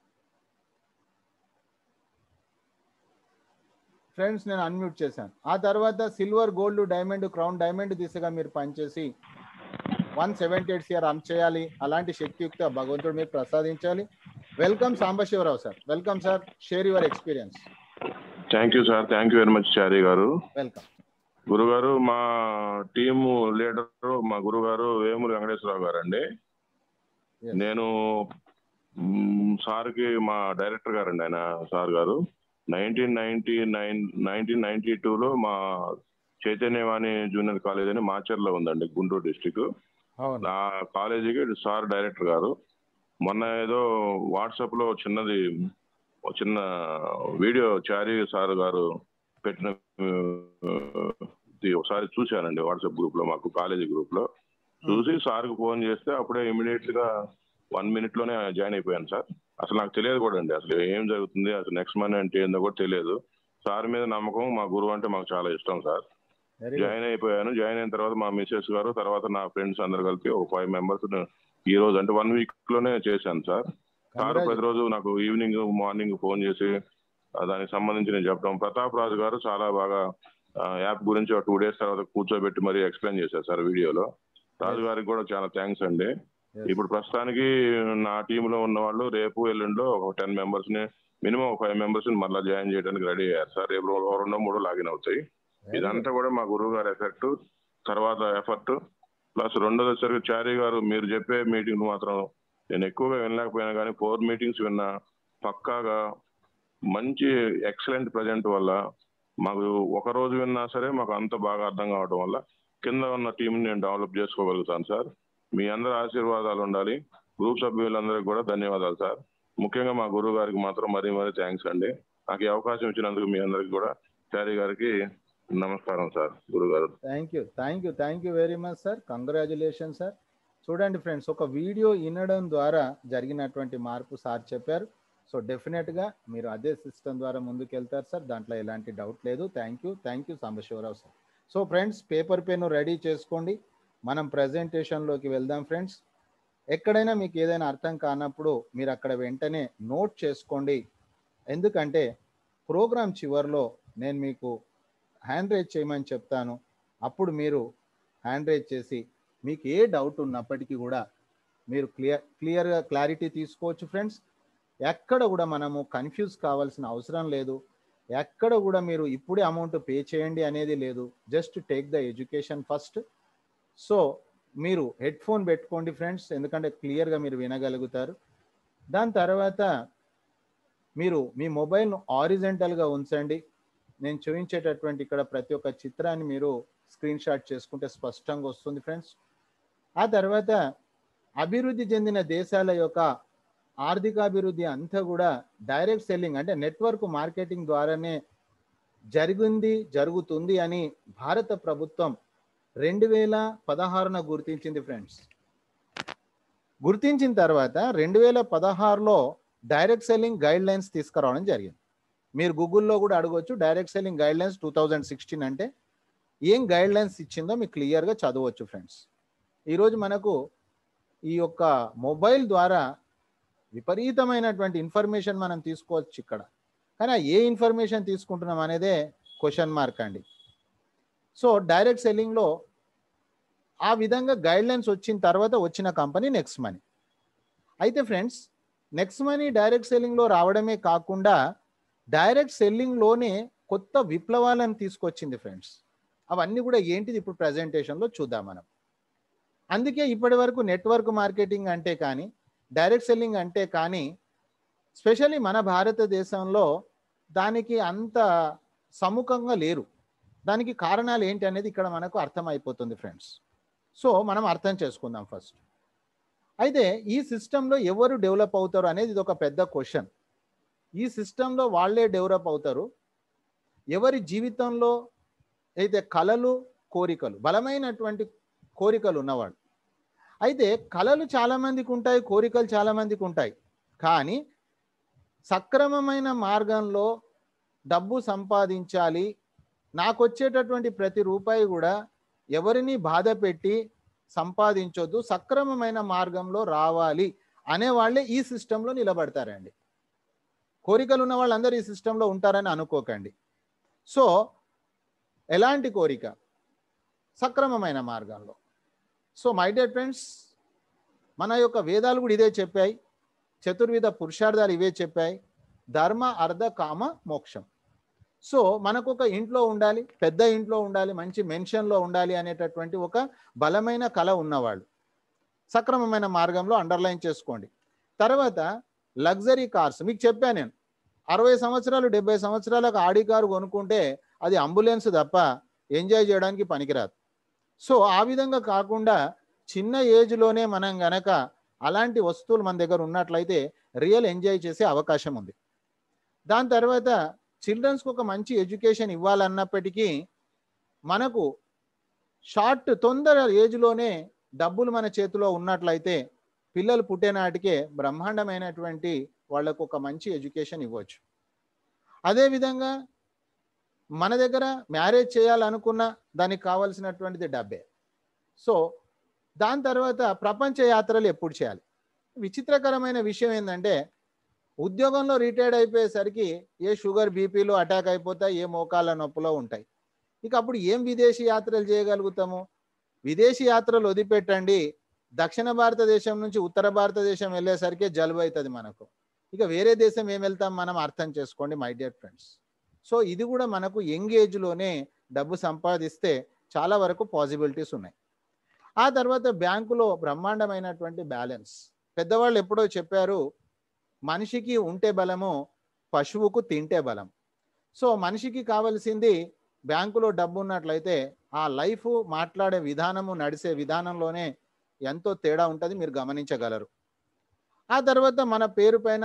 ఫ్రెండ్స్ నేను అన్మ్యూట్ చేశాను ఆ తర్వాత silver gold diamond crown diamond దిశగా మీరు పనిచేసి one seventy eight CR run చేయాలి అలాంటి శక్తియుక్త భగవంతుడు మీరు ప్రసాదించాలి welcome Sambasivarao sir welcome sir share your experience thank you sir thank you very much Chari garu welcome గురుగారు మా టీము లీడర్ మా గురుగారు వేమూరి వెంకటేశ్వరరావు గారు అండి Yes. నేను మ్, సార్కి మా డైరెక్టర్ గారండి ఆయన సార్ గారు nineteen ninety nine nineteen ninety టూలో మా చైతన్యవాణి జూనియర్ కాలేజ్ అని మాచర్లో ఉందండి గుంటూరు డిస్టిక్ అవును నా కాలేజీకి సార్ డైరెక్టర్ గారు మొన్న ఏదో వాట్సాప్ లో చిన్నది ఒక చిన్న వీడియో చారీ సార్ గారు పెట్టిన ఆ, ఇది ఒకసారి చూశానండి వాట్సాప్ గ్రూప్ లో మాకు కాలేజీ గ్రూప్ లో చూసి సార్కి ఫోన్ చేస్తే అప్పుడే ఇమీడియట్ గా వన్ మినిట్ లోనే జాయిన్ అయిపోయాను సార్ అసలు నాకు తెలియదు కూడా అండి అసలు ఏం జరుగుతుంది అసలు నెక్స్ట్ మనీ అంటే ఏందో కూడా తెలియదు సార్ మీద నమ్మకం మా గురువు అంటే మాకు చాలా ఇష్టం సార్ వెరీ గుడ్ జాయిన్ అయిపోయాను జాయిన్ అయిన తర్వాత మా మిసెస్ గారు తర్వాత నా ఫ్రెండ్స్ అందరు కలిపి ఒక ఫైవ్ మెంబర్స్ ఈ రోజు అంటే వన్ వీక్ లోనే చేశాను సార్ సార్ ప్రతిరోజు నాకు ఈవినింగ్ మార్నింగ్ ఫోన్ చేసి ఆ, దానికి సంబంధించి నేను చెప్పడం ప్రతాప్ రాజు గారు చాలా బాగా యాప్ గురించి ఒక టూ డేస్ తర్వాత కూర్చోబెట్టి మరీ ఎక్స్ప్లెయిన్ చేశారు సార్ వీడియోలో రాజు గారికి కూడా చాలా థ్యాంక్స్ అండి ఇప్పుడు ప్రస్తుతానికి నా టీంలో ఉన్న వాళ్ళు రేపు ఎల్లుండిలో ఒక టెన్ మెంబర్స్ ని మినిమం ఒక ఫైవ్ మెంబర్స్ ని మళ్ళీ జాయిన్ చేయడానికి రెడీ అయ్యారు సార్ రేపు ఒక రెండో మూడో లాగిన్ అవుతాయి ఇదంతా కూడా మా గురువు గారి ఎఫెక్ట్ తర్వాత ఎఫర్ట్ ప్లస్ రెండోది వచ్చరికి చారీ గారు మీరు చెప్పే మీటింగ్ మాత్రం నేను ఎక్కువగా వినలేకపోయినా కానీ ఫోర్ మీటింగ్స్ విన్నా పక్కాగా మంచి ఎక్సలెంట్ ప్రజెంట్ వల్ల మాకు ఒక రోజు విన్నా సరే మాకు అంత బాగా అర్థం కావడం వల్ల కింద ఉన్న టీం నేను డెవలప్ చేసుకోగలుగుతాను సార్ మీ అందరి ఆశీర్వాదాలు ఉండాలి గ్రూప్ సభ్యులందరికీ కూడా ధన్యవాదాలు సార్ ముఖ్యంగా మా గురువు గారికి మాత్రం మరీ మరీ థ్యాంక్స్ అండి నాకు ఈ అవకాశం ఇచ్చినందుకు మీ అందరికి కూడా చారీ గారికి నమస్కారం సార్ గురుగారు thank you thank you thank you very much sir congratulation sir చూడండి ఫ్రెండ్స్ ఒక వీడియో వినడం ద్వారా జరిగినటువంటి మార్పు సార్ చెప్పారు సో డెఫినెట్గా మీరు అదే సిస్టమ్ ద్వారా ముందుకు వెళ్తారు సార్ దాంట్లో ఎలాంటి డౌట్ లేదు thank you thank you Sambasivarao sir so friends paper pen ready చేసుకోండి మనం ప్రజెంటేషన్లోకి వెళ్దాం ఫ్రెండ్స్ ఎక్కడైనా మీకు ఏదైనా అర్థం కానప్పుడు మీరు అక్కడ వెంటనే నోట్ చేసుకోండి ఎందుకంటే ప్రోగ్రామ్ చివరిలో నేను మీకు హ్యాండ్ రైజ్ చేయమని చెప్తాను అప్పుడు మీరు హ్యాండ్ రైజ్ చేసి మీకు ఏ డౌట్ ఉన్నప్పటికీ కూడా మీరు క్లియర్ క్లియర్గా క్లారిటీ తీసుకోవచ్చు ఫ్రెండ్స్ ఎక్కడ కూడా మనము కన్ఫ్యూజ్ కావాల్సిన అవసరం లేదు ఎక్కడ కూడా మీరు ఇప్పుడే అమౌంట్ పే చేయండి అనేది లేదు just take the education first so మీరు హెడ్ ఫోన్ పెట్టుకోండి ఫ్రెండ్స్ ఎందుకంటే క్లియర్గా మీరు వినగలుగుతారు దాని తర్వాత మీరు మీ మొబైల్ను ఆరిజెంటల్గా ఉంచండి నేను చూపించేటటువంటి ఇక్కడ ప్రతి ఒక్క చిత్రాన్ని మీరు స్క్రీన్ షాట్ చేసుకుంటే స్పష్టంగా వస్తుంది ఫ్రెండ్స్ ఆ తర్వాత అభివృద్ధి చెందిన దేశాల యొక్క ఆర్థికాభివృద్ధి అంతా కూడా డైరెక్ట్ సెల్లింగ్ అంటే నెట్వర్క్ మార్కెటింగ్ ద్వారానే జరిగింది జరుగుతుంది అని భారత ప్రభుత్వం రెండు వేల పదహారున గుర్తించింది ఫ్రెండ్స్ గుర్తించిన తర్వాత రెండు వేల పదహారులో డైరెక్ట్ సెల్లింగ్ గైడ్ లైన్స్ తీసుకురావడం జరిగింది మీరు గూగుల్లో కూడా అడగవచ్చు direct selling guidelines two thousand sixteen అంటే ఏం గైడ్ లైన్స్ ఇచ్చిందో మీకు క్లియర్గా చదవచ్చు ఫ్రెండ్స్ ఈరోజు మనకు ఈ యొక్క మొబైల్ ద్వారా విపరీతమైనటువంటి ఇన్ఫర్మేషన్ మనం తీసుకోవచ్చు ఇక్కడ కానీ ఆ ఏ ఇన్ఫర్మేషన్ తీసుకుంటున్నాం అనేదే క్వశ్చన్ మార్క్ అండి సో డైరెక్ట్ సెల్లింగ్లో ఆ విధంగా గైడ్ లైన్స్ వచ్చిన తర్వాత వచ్చిన కంపెనీ నెక్స్ట్ మనీ అయితే ఫ్రెండ్స్ నెక్స్ట్ మనీ డైరెక్ట్ సెల్లింగ్లో రావడమే కాకుండా డైరెక్ట్ సెల్లింగ్లోనే కొత్త విప్లవాలను తీసుకొచ్చింది ఫ్రెండ్స్ అవన్నీ కూడా ఏంటిది ఇప్పుడు ప్రజెంటేషన్లో చూద్దాం మనం అందుకే ఇప్పటి వరకు నెట్వర్క్ మార్కెటింగ్ అంటే కానీ డైరెక్ట్ సెల్లింగ్ అంటే కానీ స్పెషల్లీ మన భారతదేశంలో దానికి అంత సముఖంగా లేరు దానికి కారణాలు ఏంటి అనేది ఇక్కడ మనకు అర్థమైపోతుంది ఫ్రెండ్స్ సో మనం అర్థం చేసుకుందాం ఫస్ట్ అయితే ఈ సిస్టంలో ఎవరు డెవలప్ అవుతారు అనేది ఇది ఒక పెద్ద క్వశ్చన్ ఈ సిస్టంలో వాళ్ళే డెవలప్ అవుతారు ఎవరి జీవితంలో అయితే కళలు కోరికలు బలమైనటువంటి కోరికలు ఉన్నవాడు అయితే కళలు చాలామందికి ఉంటాయి కోరికలు చాలామందికి ఉంటాయి కానీ సక్రమమైన మార్గంలో డబ్బు సంపాదించాలి నాకు వచ్చేటటువంటి ప్రతి రూపాయి కూడా ఎవరిని బాధ పెట్టి సంపాదించొద్దు సక్రమమైన మార్గంలో రావాలి అనే వాళ్ళే ఈ సిస్టంలో నిలబడతారండి కోరికలు ఉన్న వాళ్ళందరూ ఈ సిస్టంలో ఉంటారని అనుకోకండి సో ఎలాంటి కోరిక సక్రమమైన మార్గంలో సో మై డియర్ ఫ్రెండ్స్ మన యొక్క వేదాలు కూడా ఇదే చెప్పాయి చతుర్విధ పురుషార్థాలు ఇవే చెప్పాయి ధర్మ అర్ధ కామ మోక్షం సో మనకు ఒక ఇంట్లో ఉండాలి పెద్ద ఇంట్లో ఉండాలి మంచి మెన్షన్లో ఉండాలి అనేటటువంటి ఒక బలమైన కళ ఉన్నవాళ్ళు సక్రమమైన మార్గంలో అండర్లైన్ చేసుకోండి తర్వాత లగ్జరీ కార్స్ మీకు చెప్పాను నేను అరవై సంవత్సరాలు డెబ్బై సంవత్సరాలకు ఆడి కారు కొనుక్కుంటే అది అంబులెన్స్ తప్ప ఎంజాయ్ చేయడానికి పనికిరాదు సో ఆ విధంగా కాకుండా చిన్న ఏజ్లోనే మనం గనక అలాంటి వస్తువులు మన దగ్గర ఉన్నట్లయితే రియల్ ఎంజాయ్ చేసే అవకాశం ఉంది దాని తర్వాత చిల్డ్రన్స్కి ఒక మంచి ఎడ్యుకేషన్ ఇవ్వాలన్నప్పటికీ మనకు షార్ట్ తొందర ఏజ్లోనే డబ్బులు మన చేతిలో ఉన్నట్లయితే పిల్లలు పుట్టేనాటికే బ్రహ్మాండమైనటువంటి వాళ్ళకు ఒక మంచి ఎడ్యుకేషన్ ఇవ్వచ్చు అదేవిధంగా మన దగ్గర మ్యారేజ్ చేయాలనుకున్న దానికి కావాల్సినటువంటిది డబ్బే సో దాని తర్వాత ప్రపంచ యాత్రలు ఎప్పుడు చేయాలి విచిత్రకరమైన విషయం ఏంటంటే ఉద్యోగంలో రిటైర్డ్ అయిపోయేసరికి ఏ షుగర్ బీపీలు అటాక్ అయిపోతాయి ఏ మోకాళ్ళ నొప్పులో ఉంటాయి ఇక అప్పుడు ఏం విదేశీ యాత్రలు చేయగలుగుతాము విదేశీ యాత్రలు వదిలిపెట్టండి దక్షిణ భారతదేశం నుంచి ఉత్తర భారతదేశం వెళ్ళేసరికి జలుబు అవుతుంది మనకు ఇక వేరే దేశం ఏం వెళ్తాం మనం అర్థం చేసుకోండి మై డియర్ ఫ్రెండ్స్ సో ఇది కూడా మనకు యంగ్ ఏజ్లోనే డబ్బు సంపాదిస్తే చాలా వరకు పాసిబిలిటీస్ ఉన్నాయి ఆ తర్వాత బ్యాంకులో బ్రహ్మాండమైనటువంటి బ్యాలెన్స్ పెద్దవాళ్ళు ఎప్పుడో చెప్పారు మనిషికి ఉంటే బలము పశువుకు తింటే బలం సో మనిషికి కావలసింది బ్యాంకులో డబ్బు ఉన్నట్లయితే ఆ లైఫ్ మాట్లాడే విధానము నడిసే విధానంలోనే ఎంతో తేడా ఉంటుంది మీరు గమనించగలరు ఆ తర్వాత మన పేరు పైన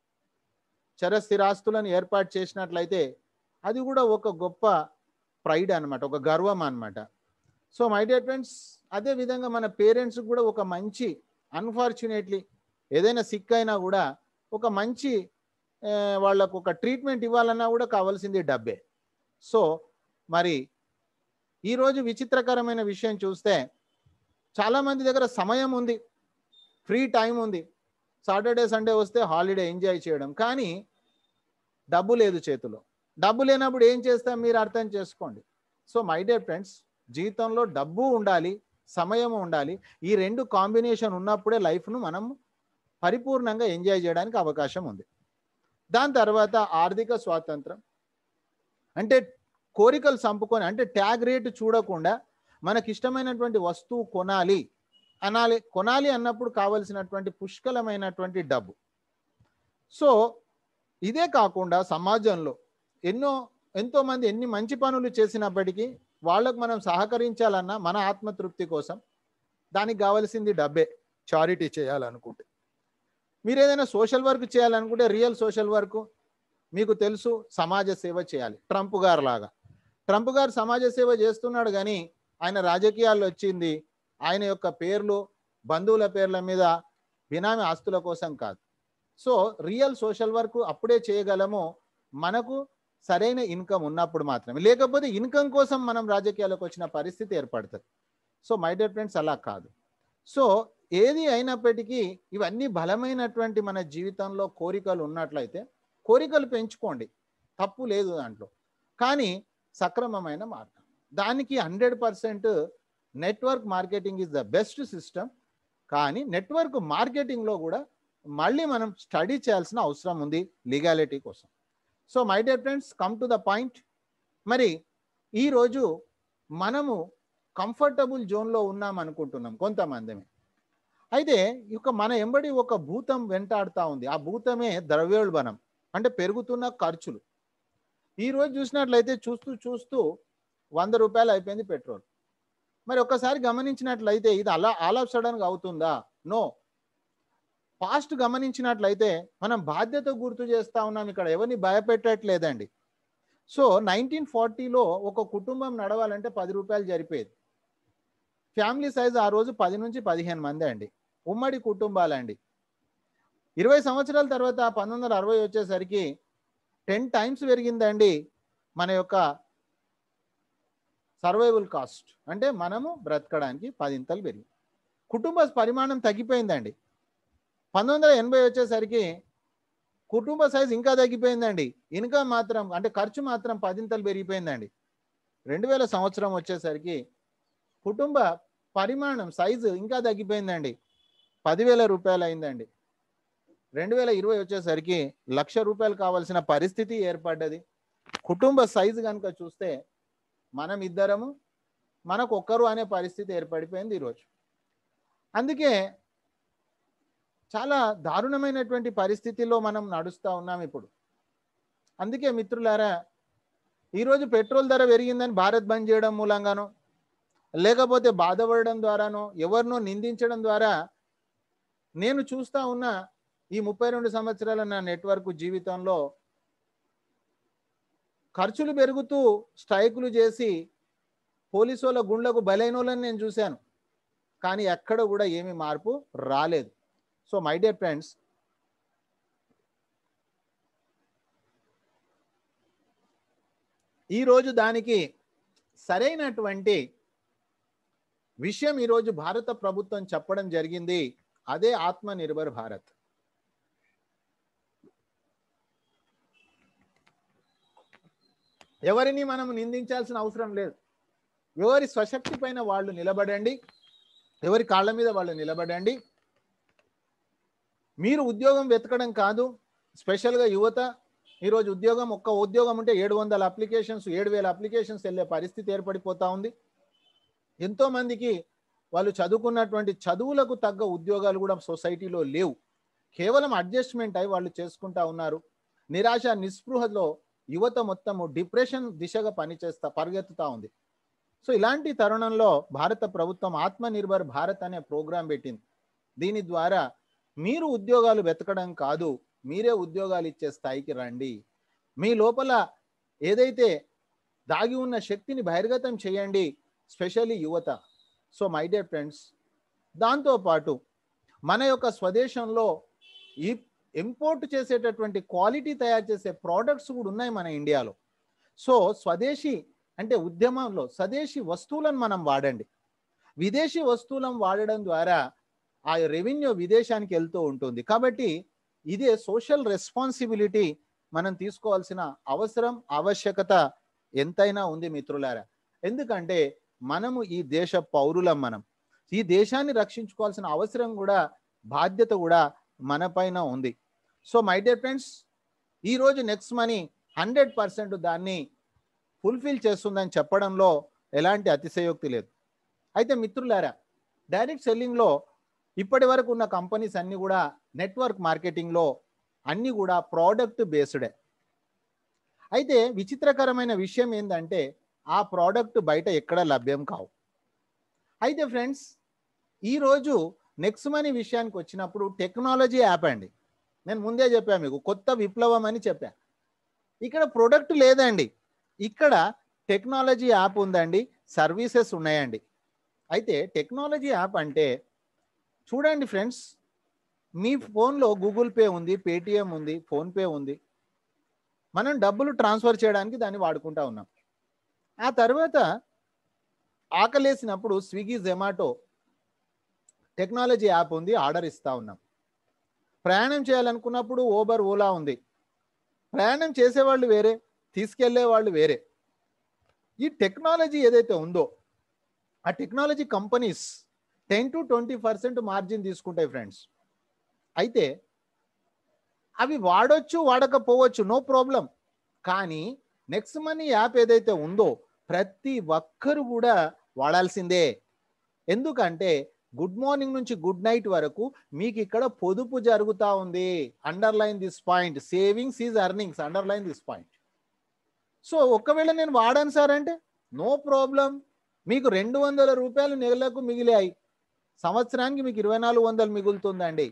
చరస్థిరాస్తులను ఏర్పాటు చేసినట్లయితే అది కూడా ఒక గొప్ప ప్రైడ్ అనమాట ఒక గర్వం అనమాట సో మై డియర్ ఫ్రెండ్స్ అదే విధంగా మన పేరెంట్స్ కూడా ఒక మంచి అన్ఫార్చునేట్లీ ఏదైనా సిక్ అయినా కూడా ఒక మంచి ఆ, వాళ్ళకు ఒక ట్రీట్మెంట్ ఇవ్వాలన్నా కూడా కావాల్సింది డబ్బే సో మరి ఈరోజు విచిత్రకరమైన విషయం చూస్తే చాలామంది దగ్గర సమయం ఉంది ఫ్రీ టైం ఉంది సాటర్డే సండే వస్తే హాలిడే ఎంజాయ్ చేయడం కానీ డబ్బు లేదు చేతిలో డబ్బు లేనప్పుడు ఏం చేస్తాం మీరు అర్థం చేసుకోండి సో మై డియర్ ఫ్రెండ్స్ జీవితంలో డబ్బు ఉండాలి సమయం ఉండాలి ఈ రెండు కాంబినేషన్ ఉన్నప్పుడే లైఫ్ను మనం పరిపూర్ణంగా ఎంజాయ్ చేయడానికి అవకాశం ఉంది దాని తర్వాత ఆర్థిక స్వాతంత్రం అంటే కోరికలు చంపుకొని అంటే ట్యాగ్ రేటు చూడకుండా మనకి ఇష్టమైనటువంటి వస్తువు కొనాలి అనాలి కొనాలి అన్నప్పుడు కావలసినటువంటి పుష్కలమైనటువంటి డబ్బు సో ఇదే కాకుండా సమాజంలో ఎన్నో ఎంతో మంది ఎన్ని మంచి పనులు చేసినప్పటికీ వాళ్ళకు మనం సహకరించాలన్నా మన ఆత్మతృప్తి కోసం దానికి కావాల్సింది డబ్బే చారిటీ చేయాలనుకుంటే మీరు ఏదైనా సోషల్ వర్క్ చేయాలనుకుంటే రియల్ సోషల్ వర్క్ మీకు తెలుసు సమాజ సేవ చేయాలి ట్రంప్ గారు లాగా ట్రంప్ గారు సమాజ సేవ చేస్తున్నాడు కానీ ఆయన రాజకీయాల్లో వచ్చింది ఆయన యొక్క పేర్లు బంధువుల పేర్ల మీద బినామీ ఆస్తుల కోసం కాదు సో రియల్ సోషల్ వర్క్ అప్పుడే చేయగలము మనకు సరైన ఇన్కమ్ ఉన్నప్పుడు మాత్రమే లేకపోతే ఇన్కమ్ కోసం మనం రాజకీయాలకు వచ్చిన పరిస్థితి ఏర్పడుతుంది సో మై డియర్ ఫ్రెండ్స్ అలా కాదు సో ఏది అయినప్పటికీ ఇవన్నీ బలమైనటువంటి మన జీవితంలో కోరికలు ఉన్నట్లయితే కోరికలు పెంచుకోండి తప్పు లేదు దాంట్లో కానీ సక్రమమైన మార్గం దానికి hundred percent network marketing is the best system కానీ నెట్వర్క్ మార్కెటింగ్లో కూడా మళ్ళీ మనం స్టడీ చేయాల్సిన అవసరం ఉంది లీగాలిటీ కోసం so my dear friends come to the point మరి ఈరోజు మనము కంఫర్టబుల్ జోన్లో ఉన్నాం అనుకుంటున్నాం కొంతమందిమే అయితే ఇక మన ఎంబడి ఒక భూతం వెంటాడుతూ ఉంది ఆ భూతమే ద్రవ్యోల్బణం అంటే పెరుగుతున్న ఖర్చులు ఈరోజు చూసినట్లయితే చూస్తూ చూస్తూ వంద రూపాయలు అయిపోయింది పెట్రోల్ మరి ఒక్కసారి గమనించినట్లయితే ఇది అలా ఆల్ ఆఫ్ సడన్గా అవుతుందా నో పాస్ట్ గమనించినట్లయితే మనం బాధ్యత గుర్తు చేస్తా ఉన్నాం ఇక్కడ ఎవరిని భయపెట్టట్లేదండి సో నైన్టీన్ ఫార్టీలో ఒక కుటుంబం నడవాలంటే పది రూపాయలు జరిపేది ఫ్యామిలీ సైజ్ ఆ రోజు పది నుంచి పదిహేను మంది అండి ఉమ్మడి కుటుంబాలండి ఇరవై సంవత్సరాల తర్వాత పంతొమ్మిది వందల అరవై వచ్చేసరికి టెన్ టైమ్స్ పెరిగిందండి మన యొక్క సర్వైవల్ కాస్ట్ అంటే మనము బ్రతకడానికి పదింతలు పెరిగింది కుటుంబ పరిమాణం తగ్గిపోయిందండి పంతొమ్మిది వందల ఎనభై వచ్చేసరికి కుటుంబ సైజ్ ఇంకా తగ్గిపోయిందండి ఇన్కమ్ మాత్రం అంటే ఖర్చు మాత్రం పదింతలు పెరిగిపోయిందండి రెండు వేల సంవత్సరం వచ్చేసరికి కుటుంబ పరిమాణం సైజు ఇంకా తగ్గిపోయిందండి పదివేల రూపాయలు అయిందండి రెండు వేల ఇరవై వచ్చేసరికి లక్ష రూపాయలు కావాల్సిన పరిస్థితి ఏర్పడ్డది కుటుంబ సైజు కనుక చూస్తే మనం ఇద్దరము మనకు ఒక్కరు అనే పరిస్థితి ఏర్పడిపోయింది ఈరోజు అందుకే చాలా దారుణమైనటువంటి పరిస్థితిలో మనం నడుస్తూ ఉన్నాం ఇప్పుడు అందుకే మిత్రులారా ఈరోజు పెట్రోల్ ధర పెరిగిందని భారత్ బంద్ చేయడం మూలంగానో లేకపోతే బాధపడడం ద్వారానో ఎవరినో నిందించడం ద్వారా నేను చూస్తా ఉన్న ఈ ముప్పై రెండు సంవత్సరాల నా నెట్వర్క్ జీవితంలో ఖర్చులు పెరుగుతూ స్ట్రైకులు చేసి పోలీసు వాళ్ళ గుండ్లకు బలైన నేను చూశాను కానీ ఎక్కడ కూడా ఏమీ మార్పు రాలేదు సో మై డియర్ ఫ్రెండ్స్ ఈరోజు దానికి సరైనటువంటి విషయం ఈరోజు భారత ప్రభుత్వం చెప్పడం జరిగింది అదే ఆత్మ నిర్భర్ భారత్ ఎవరిని మనం నిందించాల్సిన అవసరం లేదు ఎవరి స్వశక్తి పైన వాళ్ళు నిలబడండి ఎవరి కాళ్ళ మీద వాళ్ళు నిలబడండి మీరు ఉద్యోగం వెతకడం కాదు స్పెషల్గా యువత ఈరోజు ఉద్యోగం ఒక్క ఉద్యోగం ఉంటే ఏడు వందల అప్లికేషన్స్ ఏడు వేల అప్లికేషన్స్ వెళ్ళే పరిస్థితి ఏర్పడిపోతా ఉంది ఎంతోమందికి వాళ్ళు చదువుకున్నటువంటి చదువులకు తగ్గ ఉద్యోగాలు కూడా సొసైటీలో లేవు కేవలం అడ్జస్ట్మెంట్ అయి వాళ్ళు చేసుకుంటా ఉన్నారు నిరాశ నిస్పృహలో యువత మొత్తము డిప్రెషన్ దిశగా పనిచేస్తా పరిగెత్తుతా ఉంది సో ఇలాంటి తరుణంలో భారత ప్రభుత్వం ఆత్మనిర్భర్ భారత్ అనే ప్రోగ్రాం పెట్టింది దీని ద్వారా మీరు ఉద్యోగాలు వెతకడం కాదు మీరే ఉద్యోగాలు ఇచ్చే స్థాయికి రండి మీ లోపల ఏదైతే దాగి ఉన్న శక్తిని బహిర్గతం చేయండి స్పెషల్లీ యువత సో మై డియర్ ఫ్రెండ్స్ దాంతోపాటు మన యొక్క స్వదేశంలో ఈ ఇంపోర్ట్ చేసేటటువంటి క్వాలిటీ తయారు చేసే ప్రోడక్ట్స్ కూడా ఉన్నాయి మన ఇండియాలో సో స్వదేశీ అంటే ఉద్యమంలో స్వదేశీ వస్తువులను మనం వాడండి విదేశీ వస్తువులను వాడడం ద్వారా ఆ రెవెన్యూ విదేశానికి వెళ్తూ ఉంటుంది కాబట్టి ఇదే సోషల్ రెస్పాన్సిబిలిటీ మనం తీసుకోవాల్సిన అవసరం ఆవశ్యకత ఎంతైనా ఉంది మిత్రులారా ఎందుకంటే మనము ఈ దేశ పౌరులం మనం ఈ దేశాన్ని రక్షించుకోవాల్సిన అవసరం కూడా బాధ్యత కూడా మన పైన ఉంది సో మై డియర్ ఫ్రెండ్స్ ఈరోజు నెక్స్ట్ మనీ హండ్రెడ్ పర్సెంట్ దాన్ని ఫుల్ఫిల్ చేస్తుందని చెప్పడంలో ఎలాంటి అతిశయోక్తి లేదు అయితే మిత్రులారా డైరెక్ట్ సెల్లింగ్లో ఇప్పటి వరకు ఉన్న కంపెనీస్ అన్నీ కూడా నెట్వర్క్ మార్కెటింగ్లో అన్నీ కూడా ప్రోడక్ట్ బేస్డే అయితే విచిత్రకరమైన విషయం ఏంటంటే ఆ ప్రోడక్ట్ బయట ఎక్కడ లభ్యం కావు అయితే ఫ్రెండ్స్ ఈరోజు నెక్స్ట్ మనీ విషయానికి వచ్చినప్పుడు టెక్నాలజీ యాప్ అండి నేను ముందే చెప్పాను మీకు కొత్త విప్లవం అని చెప్పా ఇక్కడ ప్రొడక్ట్ లేదండి ఇక్కడ టెక్నాలజీ యాప్ ఉందండి సర్వీసెస్ ఉన్నాయండి అయితే టెక్నాలజీ యాప్ అంటే చూడండి ఫ్రెండ్స్ మీ ఫోన్లో గూగుల్ పే ఉంది పేటిఎం ఉంది ఫోన్పే ఉంది మనం డబ్బులు ట్రాన్స్ఫర్ చేయడానికి దాన్ని వాడుకుంటా ఉన్నాం ఆ తర్వాత ఆకలేసినప్పుడు స్విగ్గీ జొమాటో టెక్నాలజీ యాప్ ఉంది ఆర్డర్ ఇస్తా ఉన్నాం ప్రయాణం చేయాలనుకున్నప్పుడు ఓబర్ ఓలా ఉంది ప్రయాణం చేసేవాళ్ళు వేరే తీసుకెళ్లే వాళ్ళు వేరే ఈ టెక్నాలజీ ఏదైతే ఉందో ఆ technology companies ten to twenty percent margin తీసుకుంటాయి ఫ్రెండ్స్ అయితే అవి వాడొచ్చు వాడకపోవచ్చు నో ప్రాబ్లం కానీ నెక్స్ట్ మనీ యాప్ ఏదైతే ఉందో ప్రతి ఒక్కరు కూడా వాడాల్సిందే ఎందుకంటే గుడ్ మార్నింగ్ నుంచి గుడ్ నైట్ వరకు మీకు ఇక్కడ పొదుపు జరుగుతూ ఉంది underline this point savings is earnings underline this point so ఒకవేళ నేను వాడాను సార్ అంటే నో ప్రాబ్లం మీకు రెండు వందల రూపాయలు నెలకు మిగిలాయి సంవత్సరానికి మీకు ఇరవై నాలుగు వందలు మిగులుతుందండి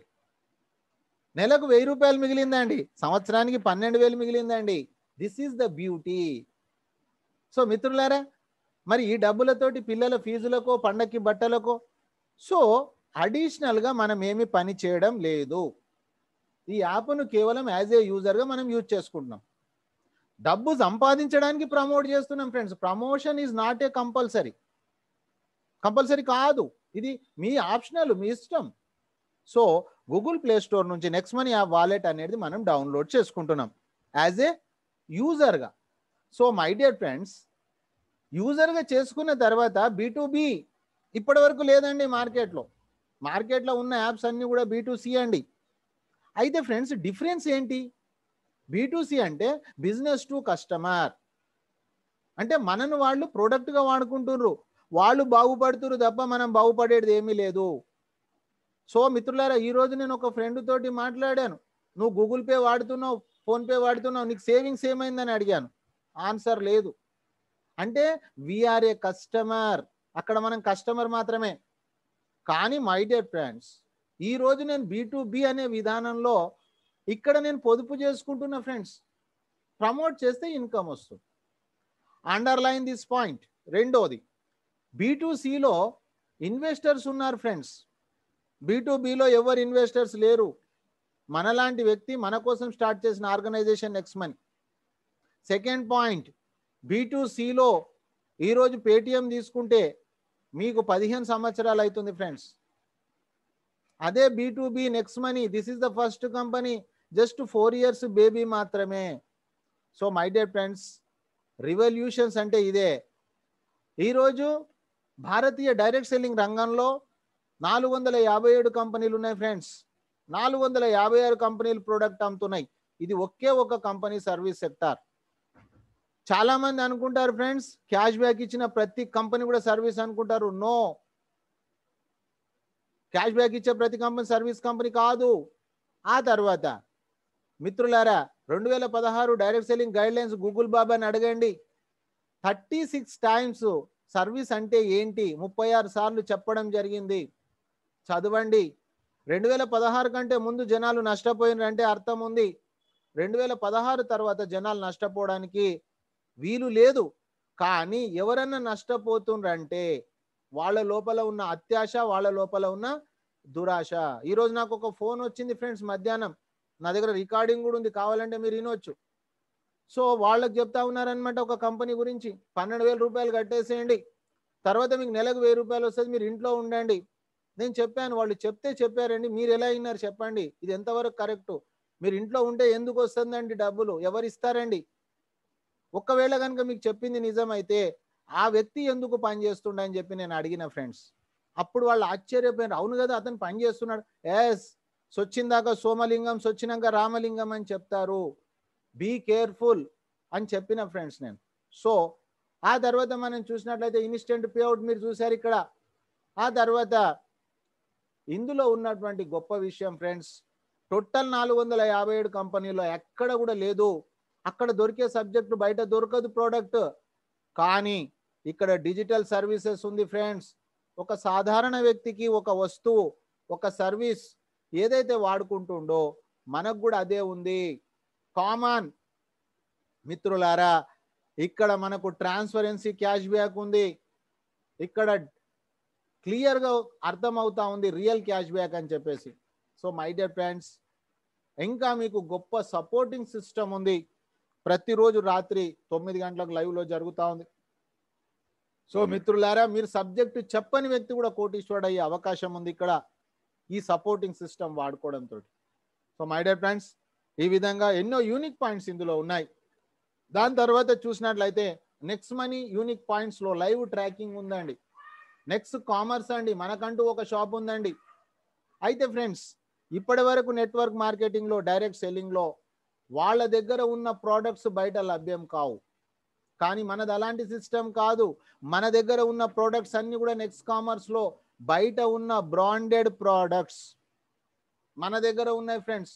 నెలకు వెయ్యి రూపాయలు మిగిలిందండి సంవత్సరానికి పన్నెండు వేలు మిగిలిందండి this is the beauty so మిత్రులారా మరి ఈ డబ్బులతోటి పిల్లల ఫీజులకో పండక్కి బట్టలకో సో అడిషనల్గా మనం ఏమి పని చేయడం లేదు ఈ యాప్ను కేవలం యాజ్ ఏ యూజర్గా మనం యూజ్ చేసుకుంటున్నాం డబ్బు సంపాదించడానికి ప్రమోట్ చేస్తున్నాం friends promotion is not a compulsory compulsory కాదు ఇది మీ ఆప్షనల్ మీ ఇష్టం సో గూగుల్ ప్లే స్టోర్ నుంచి నెక్స్ట్ మనీ యాప్ వాలెట్ అనేది మనం డౌన్లోడ్ చేసుకుంటున్నాం యాజ్ ఏ యూజర్గా సో మై డియర్ ఫ్రెండ్స్ యూజర్గా చేసుకున్న తర్వాత బీ టు బి ఇప్పటి వరకు లేదండి మార్కెట్లో మార్కెట్లో ఉన్న యాప్స్ అన్నీ కూడా బీ టు సి అండి అయితే ఫ్రెండ్స్ డిఫరెన్స్ ఏంటి బీ టు సి అంటే బిజినెస్ టు కస్టమర్ అంటే మనను వాళ్ళు ప్రోడక్ట్గా వాడుకుంటున్నారు వాళ్ళు బాగుపడుతున్నారు తప్ప మనం బాగుపడేది ఏమీ లేదు సో మిత్రులారా ఈరోజు నేను ఒక ఫ్రెండ్ తోటి మాట్లాడాను నువ్వు గూగుల్ పే వాడుతున్నావు ఫోన్పే వాడుతున్నావు నీకు సేవింగ్స్ ఏమైందని అడిగాను ఆన్సర్ లేదు అంటే వీఆర్ ఏ కస్టమర్ అక్కడ మనం కస్టమర్ మాత్రమే కానీ మై డియర్ ఫ్రెండ్స్ ఈ రోజు నేను బీ టు బి అనే విధానంలో ఇక్కడ నేను పొదుపు చేసుకుంటున్నా ఫ్రెండ్స్ ప్రమోట్ చేస్తే ఇన్కమ్ వస్తుంది అండర్లైన్ దిస్ పాయింట్ రెండోది బీ టు సిలో ఇన్వెస్టర్స్ ఉన్నారు ఫ్రెండ్స్ బీ టు బిలో ఎవరు ఇన్వెస్టర్స్ లేరు మనలాంటి వ్యక్తి మన కోసం స్టార్ట్ చేసిన organisation Next Money second point B to సిలో ఈరోజు పేటిఎం తీసుకుంటే మీకు పదిహేను సంవత్సరాలు అవుతుంది ఫ్రెండ్స్ అదే B to B Next Money this is the first company just four years baby మాత్రమే so my dear friends revolutions అంటే ఇదే ఈరోజు భారతీయ డైరెక్ట్ సెల్లింగ్ రంగంలో నాలుగు వందల యాభై ఏడు కంపెనీలు ఉన్నాయి ఫ్రెండ్స్ నాలుగు వందల యాభై ఆరు కంపెనీలు ప్రోడక్ట్ అమ్ముతున్నాయి ఇది ఒకే ఒక కంపెనీ సర్వీస్ సెక్టార్ చాలా మంది అనుకుంటారు ఫ్రెండ్స్ క్యాష్ బ్యాక్ ఇచ్చిన ప్రతి కంపెనీ కూడా సర్వీస్ అనుకుంటారు నో క్యాష్ బ్యాక్ ఇచ్చే ప్రతి కంపెనీ సర్వీస్ కంపెనీ కాదు ఆ తర్వాత మిత్రులారా రెండు వేల పదహారు direct selling guidelines Google బాబాని అడగండి థర్టీ సిక్స్ టైమ్స్ సర్వీస్ అంటే ఏంటి ముప్పై ఆరు సార్లు చెప్పడం జరిగింది చదవండి రెండు వేల పదహారు కంటే ముందు జనాలు నష్టపోయినారంటే అర్థం ఉంది రెండు వేల పదహారు తర్వాత జనాలు నష్టపోవడానికి వీలు లేదు కానీ ఎవరన్నా నష్టపోతుండ్రంటే వాళ్ళ లోపల ఉన్న అత్యాశ వాళ్ళ లోపల ఉన్న దురాశ ఈరోజు నాకు ఒక ఫోన్ వచ్చింది ఫ్రెండ్స్ మధ్యాహ్నం నా దగ్గర రికార్డింగ్ కూడా ఉంది కావాలంటే మీరు వినొచ్చు సో వాళ్ళకి చెప్తా ఉన్నారనమాట ఒక కంపెనీ గురించి పన్నెండు వేల రూపాయలు కట్టేసేయండి తర్వాత మీకు నెలకు వెయ్యి రూపాయలు వస్తుంది మీరు ఇంట్లో ఉండండి నేను చెప్పాను వాళ్ళు చెప్తే చెప్పారండి మీరు ఎలా అయినారు చెప్పండి ఇది ఎంతవరకు కరెక్ట్ మీరు ఇంట్లో ఉంటే ఎందుకు వస్తుందండి డబ్బులు ఎవరు ఇస్తారండి ఒకవేళ కనుక మీకు చెప్పింది నిజమైతే ఆ వ్యక్తి ఎందుకు పని చేస్తుండ అని చెప్పి నేను అడిగిన ఫ్రెండ్స్ అప్పుడు వాళ్ళు ఆశ్చర్యపోయారు అవును కదా అతను పని చేస్తున్నాడు ఎస్ సొచ్చిందాక సోమలింగం సొచ్చినాక రామలింగం అని చెప్తారు బీ కేర్ఫుల్ అని చెప్పిన ఫ్రెండ్స్ నేను సో ఆ తర్వాత మనం చూసినట్లయితే ఇన్స్టెంట్ పేఅవుట్ మీరు చూసారు ఇక్కడ ఆ తర్వాత ఇందులో ఉన్నటువంటి గొప్ప విషయం ఫ్రెండ్స్ టోటల్ నాలుగు వందల యాభై ఏడు కంపెనీలో ఎక్కడ కూడా లేదు అక్కడ దొరికే సబ్జెక్టు బయట దొరకదు ప్రోడక్ట్ కానీ ఇక్కడ డిజిటల్ సర్వీసెస్ ఉంది ఫ్రెండ్స్ ఒక సాధారణ వ్యక్తికి ఒక వస్తువు ఒక సర్వీస్ ఏదైతే వాడుకుంటుండో మనకు కూడా అదే ఉంది కామన్ మిత్రులారా ఇక్కడ మనకు ట్రాన్స్పరెన్సీ క్యాష్ బ్యాక్ ఉంది ఇక్కడ క్లియర్గా అర్థమవుతా ఉంది రియల్ క్యాష్ బ్యాక్ అని చెప్పేసి సో మై డియర్ ఫ్రెండ్స్ ఇంకా మీకు గొప్ప సపోర్టింగ్ సిస్టమ్ ఉంది ప్రతిరోజు రాత్రి తొమ్మిది గంటలకు లైవ్లో జరుగుతూ ఉంది సో మిత్రులారా మీరు సబ్జెక్టు చెప్పని వ్యక్తి కూడా కోటీశ్వరుడు అయ్యే అవకాశం ఉంది ఇక్కడ ఈ సపోర్టింగ్ సిస్టమ్ వాడుకోవడంతో సో మై డియర్ ఫ్రెండ్స్ ఈ విధంగా ఎన్నో యూనిక్ పాయింట్స్ ఇందులో ఉన్నాయి దాని తర్వాత చూసినట్లయితే నెక్స్ట్ మనీ యూనిక్ పాయింట్స్లో లైవ్ ట్రాకింగ్ ఉందండి నెక్స్ట్ కామర్స్ అండి మనకంటూ ఒక షాప్ ఉందండి అయితే ఫ్రెండ్స్ ఇప్పటి వరకు నెట్వర్క్ మార్కెటింగ్లో డైరెక్ట్ సెల్లింగ్లో వాళ్ళ దగ్గర ఉన్న ప్రోడక్ట్స్ బయట లభ్యం కావు కానీ మనది అలాంటి సిస్టమ్ కాదు మన దగ్గర ఉన్న ప్రోడక్ట్స్ అన్ని కూడా నెక్స్ట్ కామర్స్లో బయట ఉన్న బ్రాండెడ్ ప్రోడక్ట్స్ మన దగ్గర ఉన్నాయి ఫ్రెండ్స్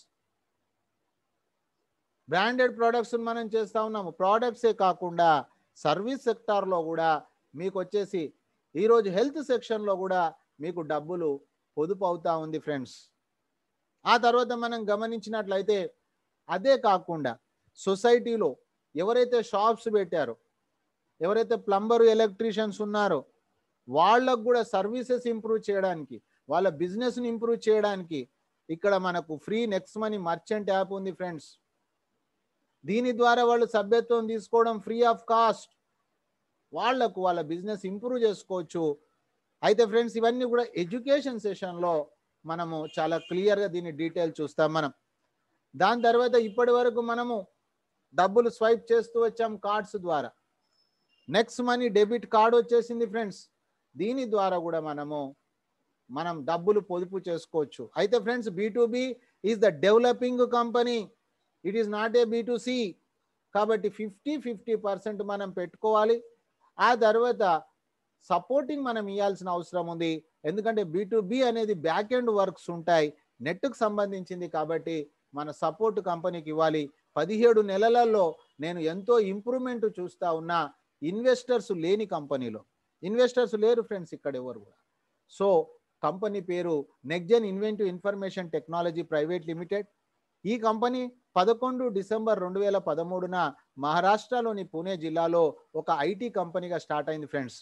బ్రాండెడ్ ప్రోడక్ట్స్ మనం చేస్తూ ఉన్నాము ప్రోడక్ట్సే కాకుండా సర్వీస్ సెక్టార్లో కూడా మీకు వచ్చేసి ఈరోజు హెల్త్ సెక్షన్లో కూడా మీకు డబ్బులు పొదుపు అవుతా ఉంది ఫ్రెండ్స్ ఆ తర్వాత మనం గమనించినట్లయితే అదే కాకుండా సొసైటీలో ఎవరైతే షాప్స్ పెట్టారో ఎవరైతే ప్లంబరు ఎలక్ట్రీషియన్స్ ఉన్నారో వాళ్ళకు కూడా సర్వీసెస్ ఇంప్రూవ్ చేయడానికి వాళ్ళ బిజినెస్ని ఇంప్రూవ్ చేయడానికి ఇక్కడ మనకు free Next Money merchant app ఉంది ఫ్రెండ్స్ దీని ద్వారా వాళ్ళు సభ్యత్వం తీసుకోవడం ఫ్రీ ఆఫ్ కాస్ట్ వాళ్లకు వాళ్ళ బిజినెస్ ఇంప్రూవ్ చేసుకోవచ్చు అయితే ఫ్రెండ్స్ ఇవన్నీ కూడా ఎడ్యుకేషన్ సెషన్లో మనము చాలా క్లియర్గా దీని డీటెయిల్ చూస్తాం మనం దాని తర్వాత ఇప్పటి వరకు మనము డబ్బులు స్వైప్ చేస్తూ వచ్చాం కార్డ్స్ ద్వారా నెక్స్ట్ మనీ డెబిట్ కార్డ్ వచ్చేసింది ఫ్రెండ్స్ దీని ద్వారా కూడా మనము మనం డబ్బులు పొదుపు చేసుకోవచ్చు అయితే friends B to B is the developing company it is not a B to C కాబట్టి ఫిఫ్టీ ఫిఫ్టీ పర్సెంట్ మనం పెట్టుకోవాలి ఆ తర్వాత సపోర్టింగ్ మనం ఇవ్వాల్సిన అవసరం ఉంది ఎందుకంటే బీ టు బి అనేది బ్యాక్ ఎండ్ వర్క్స్ ఉంటాయి నెట్కు సంబంధించింది కాబట్టి మన సపోర్ట్ కంపెనీకి ఇవ్వాలి పదిహేడు నెలలలో నేను ఎంతో ఇంప్రూవ్మెంట్ చూస్తా ఉన్నా ఇన్వెస్టర్స్ లేని కంపెనీలో ఇన్వెస్టర్స్ లేరు ఫ్రెండ్స్ ఇక్కడ ఎవరు కూడా సో కంపెనీ పేరు Nexgen Inventive Information Technology Private Limited ఈ కంపెనీ పదకొండు డిసెంబర్ రెండు వేల పదమూడున మహారాష్ట్రలోని పూణే జిల్లాలో ఒక ఐటీ కంపెనీగా స్టార్ట్ అయింది ఫ్రెండ్స్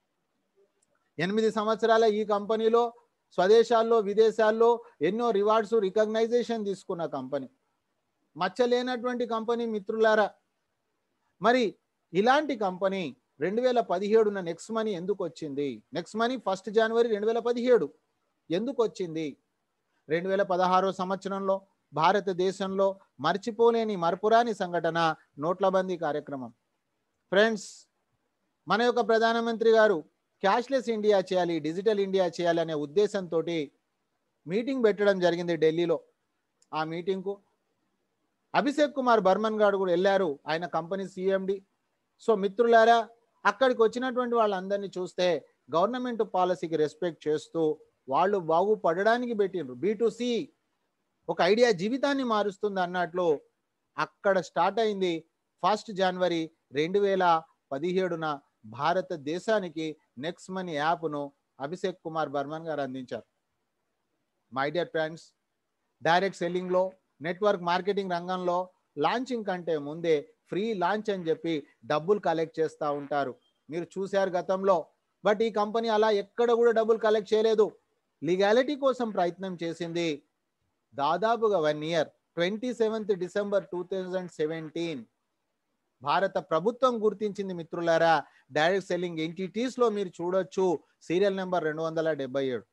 ఎనిమిది సంవత్సరాల ఈ కంపెనీలో స్వదేశాల్లో విదేశాల్లో ఎన్నో రివార్డ్స్ రికగ్నైజేషన్ తీసుకున్న కంపెనీ మచ్చలేనటువంటి కంపెనీ మిత్రులారా మరి ఇలాంటి కంపెనీ రెండు వేల పదిహేడున నెక్స్ట్ మనీ ఎందుకు వచ్చింది నెక్స్ట్ మనీ ఫస్ట్ జనవరి రెండు వేల పదిహేడు ఎందుకు వచ్చింది రెండు వేల పదహారో సంవత్సరంలో భారతదేశంలో మర్చిపోలేని మరపురాని సంఘటన నోట్లబందీ కార్యక్రమం ఫ్రెండ్స్ మన యొక్క ప్రధానమంత్రి గారు క్యాష్లెస్ ఇండియా చేయాలి డిజిటల్ ఇండియా చేయాలి అనే ఉద్దేశంతో మీటింగ్ పెట్టడం జరిగింది ఢిల్లీలో ఆ మీటింగ్కు అభిషేక్ కుమార్ బర్మన్ గారు కూడా వెళ్ళారు ఆయన కంపెనీ సిఎండి సో మిత్రులారా అక్కడికి వచ్చినటువంటి వాళ్ళందరినీ చూస్తే గవర్నమెంట్ పాలసీకి రెస్పెక్ట్ చేస్తూ వాళ్ళు బాగుపడడానికి పెట్టిండ్రు బీ టు సి ఒక ఐడియా జీవితాన్ని మారుస్తుంది అన్నట్లు అక్కడ స్టార్ట్ అయింది ఫస్ట్ జనవరి రెండు వేల పదిహేడున భారతదేశానికి నెక్స్ట్ మనీ యాప్ను అభిషేక్ కుమార్ బర్మన్ గారు అందించారు మై డియర్ ఫ్రెండ్స్ డైరెక్ట్ సెల్లింగ్లో నెట్వర్క్ మార్కెటింగ్ రంగంలో లాంచింగ్ కంటే ముందే ఫ్రీ లాంచ్ అని చెప్పి డబ్బులు కలెక్ట్ చేస్తూ ఉంటారు మీరు చూశారు గతంలో బట్ ఈ కంపెనీ అలా ఎక్కడ కూడా డబ్బులు కలెక్ట్ చేయలేదు లీగాలిటీ కోసం ప్రయత్నం చేసింది దాదాపుగా one year twenty seventh December two thousand seventeen భారత ప్రభుత్వం గుర్తించింది మిత్రులారా డైరెక్ట్ సెల్లింగ్ ఎంటిటీస్లో మీరు చూడొచ్చు సీరియల్ నెంబర్ రెండు వందల డెబ్బై ఏడు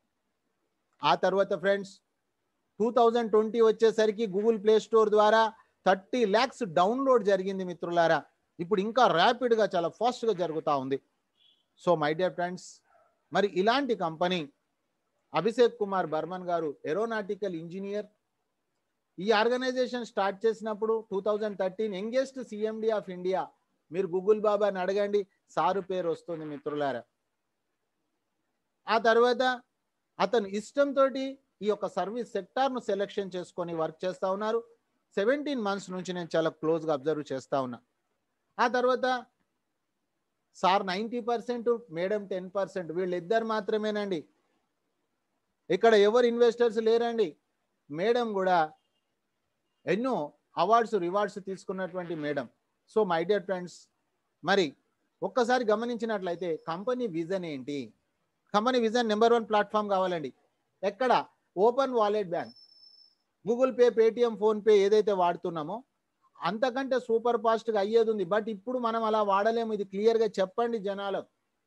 ఆ తర్వాత ఫ్రెండ్స్ టూ థౌజండ్ ట్వంటీ వచ్చేసరికి గూగుల్ ప్లే స్టోర్ ద్వారా థర్టీ ల్యాక్స్ డౌన్లోడ్ జరిగింది మిత్రులారా ఇప్పుడు ఇంకా ర్యాపిడ్గా చాలా ఫాస్ట్గా జరుగుతూ ఉంది సో మై డియర్ ఫ్రెండ్స్ మరి ఇలాంటి కంపెనీ అభిషేక్ కుమార్ బర్మన్ గారు ఏరోనాటికల్ ఇంజనీర్ ఈ ఆర్గనైజేషన్ స్టార్ట్ చేసినప్పుడు two thousand thirteen youngest CMD of India మీరు గూగుల్ బాబాని అడగండి సారు పేరు వస్తుంది మిత్రులారా ఆ తర్వాత అతను ఇష్టంతో ఈ యొక్క సర్వీస్ సెక్టార్ను సెలెక్షన్ చేసుకొని వర్క్ చేస్తూ ఉన్నారు సెవెంటీన్ మంత్స్ నుంచి నేను చాలా క్లోజ్గా అబ్జర్వ్ చేస్తూ ఉన్నా ఆ తర్వాత sir ninety percent madam ten percent వీళ్ళిద్దరు మాత్రమేనండి ఇక్కడ ఎవరు ఇన్వెస్టర్స్ లేరండి మేడం కూడా ఎన్నో అవార్డ్స్ రివార్డ్స్ తీసుకున్నటువంటి madam so my dear friends మరి ఒక్కసారి గమనించినట్లయితే కంపెనీ విజన్ ఏంటి company vision number one platform కావాలండి ఎక్కడ open wallet bank Google Pay Paytm PhonePe ఏదైతే వాడుతున్నామో అంతకంటే సూపర్ ఫాస్ట్గా అయ్యేది ఉంది బట్ ఇప్పుడు మనం అలా వాడలేము ఇది క్లియర్గా చెప్పండి జనాలకు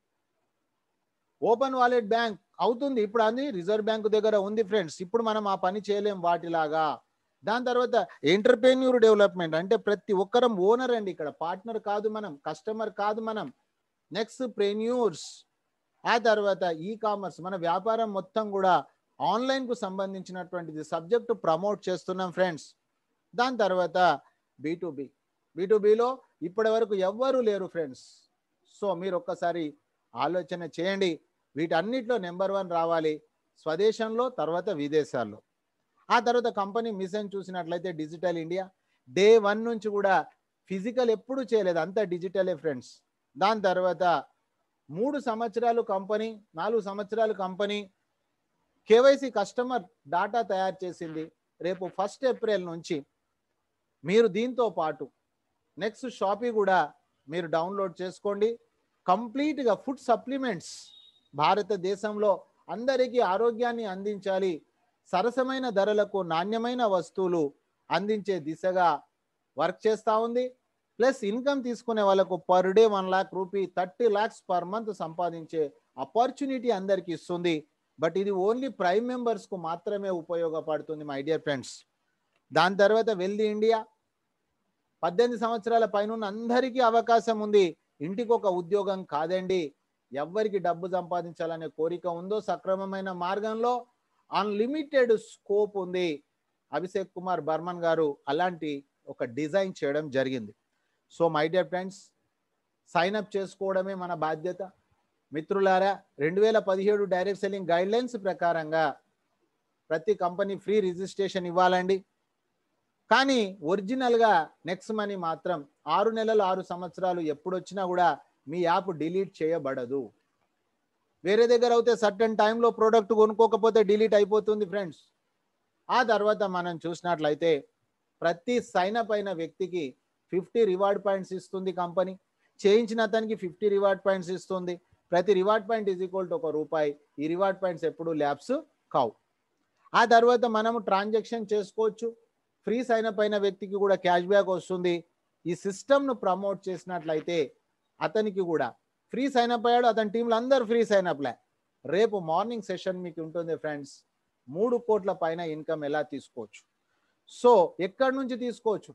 ఓపెన్ వాలెట్ బ్యాంక్ అవుతుంది ఇప్పుడు అది రిజర్వ్ బ్యాంక్ దగ్గర ఉంది ఫ్రెండ్స్ ఇప్పుడు మనం ఆ పని చేయలేం వాటిలాగా దాని తర్వాత ఎంటర్ప్రెన్యూర్ డెవలప్మెంట్ అంటే ప్రతి ఒక్కరం ఓనర్ అండి ఇక్కడ పార్ట్నర్ కాదు మనం కస్టమర్ కాదు మనం నెక్స్ట్ ప్రెన్యూర్స్ ఆ తర్వాత ఈ కామర్స్ మన వ్యాపారం మొత్తం కూడా ఆన్లైన్ కు సంబంధించినటువంటిది సబ్జెక్ట్ ప్రమోట్ చేస్తున్నాం ఫ్రెండ్స్ దాని తర్వాత B to B B to బిలో ఇప్పటి వరకు ఎవ్వరూ లేరు ఫ్రెండ్స్ సో మీరు ఒక్కసారి ఆలోచన చేయండి వీటన్నిటిలో నెంబర్ వన్ రావాలి స్వదేశంలో తర్వాత విదేశాల్లో ఆ తర్వాత కంపెనీ మిషన్ చూసినట్లయితే డిజిటల్ ఇండియా డే వన్ నుంచి కూడా ఫిజికల్ ఎప్పుడు చేయలేదు అంతా డిజిటలే ఫ్రెండ్స్ దాని తర్వాత మూడు సంవత్సరాలు కంపెనీ నాలుగు సంవత్సరాలు కంపెనీ కేవైసీ కస్టమర్ డాటా తయారు చేసింది రేపు ఫస్ట్ ఏప్రిల్ నుంచి మీరు దీంతో పాటు నెక్స్ట్ షాపీ కూడా మీరు డౌన్లోడ్ చేసుకోండి కంప్లీట్గా ఫుడ్ సప్లిమెంట్స్ భారతదేశంలో అందరికీ ఆరోగ్యాన్ని అందించాలి సరసమైన ధరలకు నాణ్యమైన వస్తువులు అందించే దిశగా వర్క్ చేస్తూ ఉంది ప్లస్ ఇన్కమ్ తీసుకునే వాళ్ళకు per day one lakh rupee thirty lakhs per month సంపాదించే ఆపర్చునిటీ అందరికి ఇస్తుంది బట్ ఇది ఓన్లీ ప్రైమ్ మెంబర్స్కు మాత్రమే ఉపయోగపడుతుంది మై డియర్ ఫ్రెండ్స్ దాని తర్వాత వెల్ది ఇండియా పద్దెనిమిది సంవత్సరాల పైన అందరికీ అవకాశం ఉంది ఇంటికి ఒక ఉద్యోగం కాదండి ఎవరికి డబ్బు సంపాదించాలనే కోరిక ఉందో సక్రమమైన మార్గంలో అన్లిమిటెడ్ స్కోప్ ఉంది అభిషేక్ కుమార్ బర్మన్ గారు అలాంటి ఒక డిజైన్ చేయడం జరిగింది so my dear friends sign up చేసుకోవడమే మన బాధ్యత మిత్రులారా రెండు వేల పదిహేడు డైరెక్ట్ సెల్లింగ్ గైడ్ లైన్స్ ప్రకారంగా ప్రతి కంపెనీ ఫ్రీ రిజిస్ట్రేషన్ ఇవ్వాలండి కానీ ఒరిజినల్గా నెక్స్ట్ మనీ మాత్రం ఆరు నెలలు ఆరు సంవత్సరాలు ఎప్పుడు వచ్చినా కూడా మీ యాప్ డిలీట్ చేయబడదు వేరే దగ్గర అయితే సర్టన్ టైంలో ప్రోడక్ట్ కొనుక్కోకపోతే డిలీట్ అయిపోతుంది ఫ్రెండ్స్ ఆ తర్వాత మనం చూసినట్లయితే ప్రతి సైన్ అప్ అయిన వ్యక్తికి ఫిఫ్టీ రివార్డ్ పాయింట్స్ ఇస్తుంది కంపెనీ చేయించిన అతనికి ఫిఫ్టీ రివార్డ్ పాయింట్స్ ఇస్తుంది ప్రతి reward point is equal to ఒక రూపాయి ఈ రివార్డ్ పాయింట్స్ ఎప్పుడు ల్యాబ్స్ కావు ఆ తర్వాత మనము ట్రాన్సాక్షన్ చేసుకోవచ్చు ఫ్రీ సైన్ అప్ అయిన వ్యక్తికి కూడా క్యాష్ బ్యాక్ వస్తుంది ఈ సిస్టమ్ను ప్రమోట్ చేసినట్లయితే అతనికి కూడా ఫ్రీ సైన్ అప్ అయ్యాడు అతని టీంలో అందరు ఫ్రీ సైన్ అప్లే రేపు మార్నింగ్ సెషన్ మీకు ఉంటుంది ఫ్రెండ్స్ మూడు కోట్ల పైన ఇన్కమ్ ఎలా తీసుకోవచ్చు సో ఎక్కడి నుంచి తీసుకోవచ్చు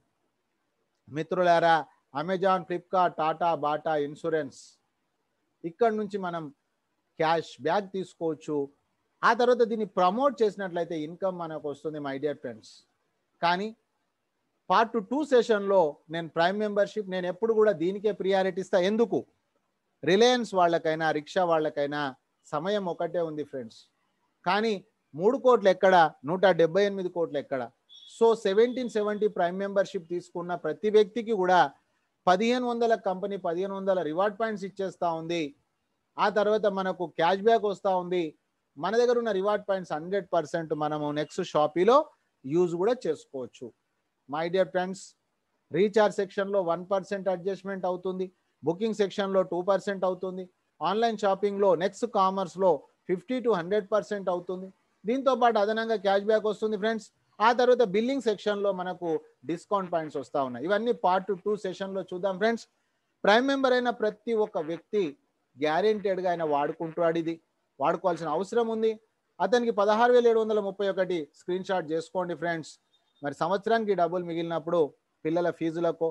మిత్రులారా Amazon Flipkart Tata Bata insurance ఇక్కడ నుంచి మనం క్యాష్ బ్యాక్ తీసుకోవచ్చు ఆ తర్వాత దీన్ని ప్రమోట్ చేసినట్లయితే ఇన్కమ్ మనకు వస్తుంది మై డియర్ ఫ్రెండ్స్ కానీ పార్ట్ టూ సెషన్లో నేను ప్రైమ్ మెంబర్షిప్ నేను ఎప్పుడు కూడా దీనికే ప్రియారిటీ ఇస్తా ఎందుకు రిలయన్స్ వాళ్ళకైనా రిక్షా వాళ్ళకైనా సమయం ఒకటే ఉంది ఫ్రెండ్స్ కానీ మూడు కోట్లు ఎక్కడ నూట డెబ్బై ఎనిమిది కోట్లు ఎక్కడ so seventeen seventy prime membership తీసుకున్న ప్రతి వ్యక్తికి కూడా పదిహేను వందల కంపెనీ పదిహేను వందల రివార్డ్ పాయింట్స్ ఇచ్చేస్తూ ఉంది ఆ తర్వాత మనకు క్యాష్ బ్యాక్ వస్తూ ఉంది మన దగ్గర ఉన్న రివార్డ్ పాయింట్స్ హండ్రెడ్ పర్సెంట్ మనము నెక్స్ట్ షాపీలో యూజ్ కూడా చేసుకోవచ్చు మై డియర్ ఫ్రెండ్స్ రీఛార్జ్ సెక్షన్లో వన్ పర్సెంట్ అడ్జస్ట్మెంట్ అవుతుంది బుకింగ్ సెక్షన్లో టూ పర్సెంట్ అవుతుంది ఆన్లైన్ షాపింగ్లో నెక్స్ట్ కామర్స్లో ఫిఫ్టీ టు హండ్రెడ్ పర్సెంట్ అవుతుంది దీంతో పాటు అదనంగా క్యాష్ బ్యాక్ వస్తుంది ఫ్రెండ్స్ ఆ తర్వాత బిల్లింగ్ సెక్షన్లో మనకు డిస్కౌంట్ పాయింట్స్ వస్తూ ఉన్నాయి ఇవన్నీ పార్ట్ టూ సెషన్లో చూద్దాం ఫ్రెండ్స్ ప్రైమ్ మెంబర్ అయిన ప్రతి ఒక్క వ్యక్తి గ్యారెంటెడ్గా ఆయన వాడుకుంటాడు ఇది వాడుకోవాల్సిన అవసరం ఉంది అతనికి పదహారు వేల ఏడు వందల ముప్పై ఒకటి స్క్రీన్ షాట్ చేసుకోండి ఫ్రెండ్స్ మరి సంవత్సరానికి డబ్బులు మిగిలినప్పుడు పిల్లల ఫీజులకు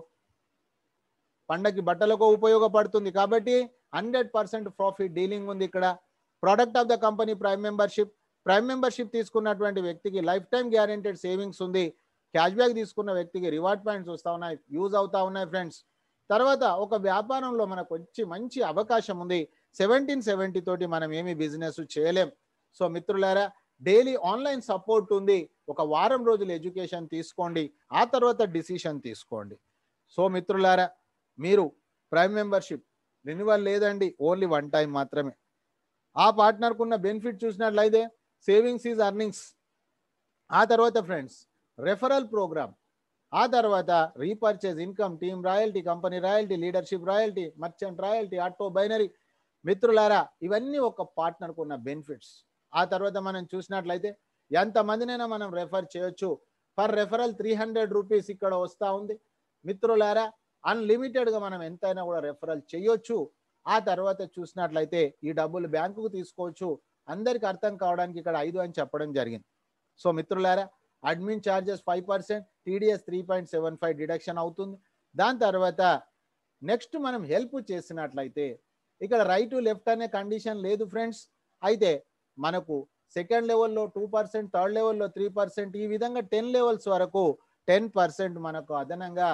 పండగకి బట్టలకు ఉపయోగపడుతుంది కాబట్టి హండ్రెడ్ పర్సెంట్ ప్రాఫిట్ డీలింగ్ ఉంది ఇక్కడ product of the company prime membership prime membership తీసుకున్నటువంటి వ్యక్తికి లైఫ్ టైం గ్యారెంటెడ్ సేవింగ్స్ ఉంది క్యాష్ బ్యాక్ తీసుకున్న వ్యక్తికి రివార్డ్ పాయింట్స్ వస్తూ ఉన్నాయి యూజ్ అవుతా ఉన్నాయి ఫ్రెండ్స్ తర్వాత ఒక వ్యాపారంలో మనకు వచ్చి మంచి అవకాశం ఉంది సెవెంటీన్ సెవెంటీ తోటి మనం ఏమి బిజినెస్ చేయలేం సో మిత్రులారా డైలీ ఆన్లైన్ సపోర్ట్ ఉంది ఒక వారం రోజులు ఎడ్యుకేషన్ తీసుకోండి ఆ తర్వాత డిసిషన్ తీసుకోండి సో మిత్రులారా మీరు ప్రైమ్ మెంబర్షిప్ రెన్యువల్ లేదండి ఓన్లీ వన్ టైం మాత్రమే ఆ పార్ట్నర్కు ఉన్న బెనిఫిట్ చూసినట్లయితే సేవింగ్స్ ఈజ్ అర్నింగ్స్ ఆ తర్వాత ఫ్రెండ్స్ రెఫరల్ ప్రోగ్రామ్ ఆ తర్వాత repurchase income team royalty company royalty leadership royalty merchant royalty auto binary మిత్రులారా ఇవన్నీ ఒక పార్ట్నర్కు ఉన్న బెనిఫిట్స్ ఆ తర్వాత మనం చూసినట్లయితే ఎంతమందినైనా మనం రెఫర్ చేయొచ్చు per referral three hundred rupees ఇక్కడ వస్తూ ఉంది మిత్రులారా అన్లిమిటెడ్గా మనం ఎంతైనా కూడా రెఫరల్ చేయొచ్చు ఆ తర్వాత చూసినట్లయితే ఈ డబ్బులు బ్యాంకుకు తీసుకోవచ్చు అందరికి అర్థం కావడానికి ఇక్కడ ఐదు అని చెప్పడం జరిగింది సో మిత్రులారా admin charges five percent TDS three point seven five deduction అవుతుంది దాని తర్వాత నెక్స్ట్ మనం హెల్ప్ చేసినట్లయితే ఇక్కడ రైట్ లెఫ్ట్ అనే కండిషన్ లేదు ఫ్రెండ్స్ అయితే మనకు సెకండ్ లెవెల్లో టూ పర్సెంట్ థర్డ్ లెవెల్లో త్రీ పర్సెంట్ ఈ విధంగా టెన్ లెవెల్స్ వరకు టెన్ పర్సెంట్ మనకు అదనంగా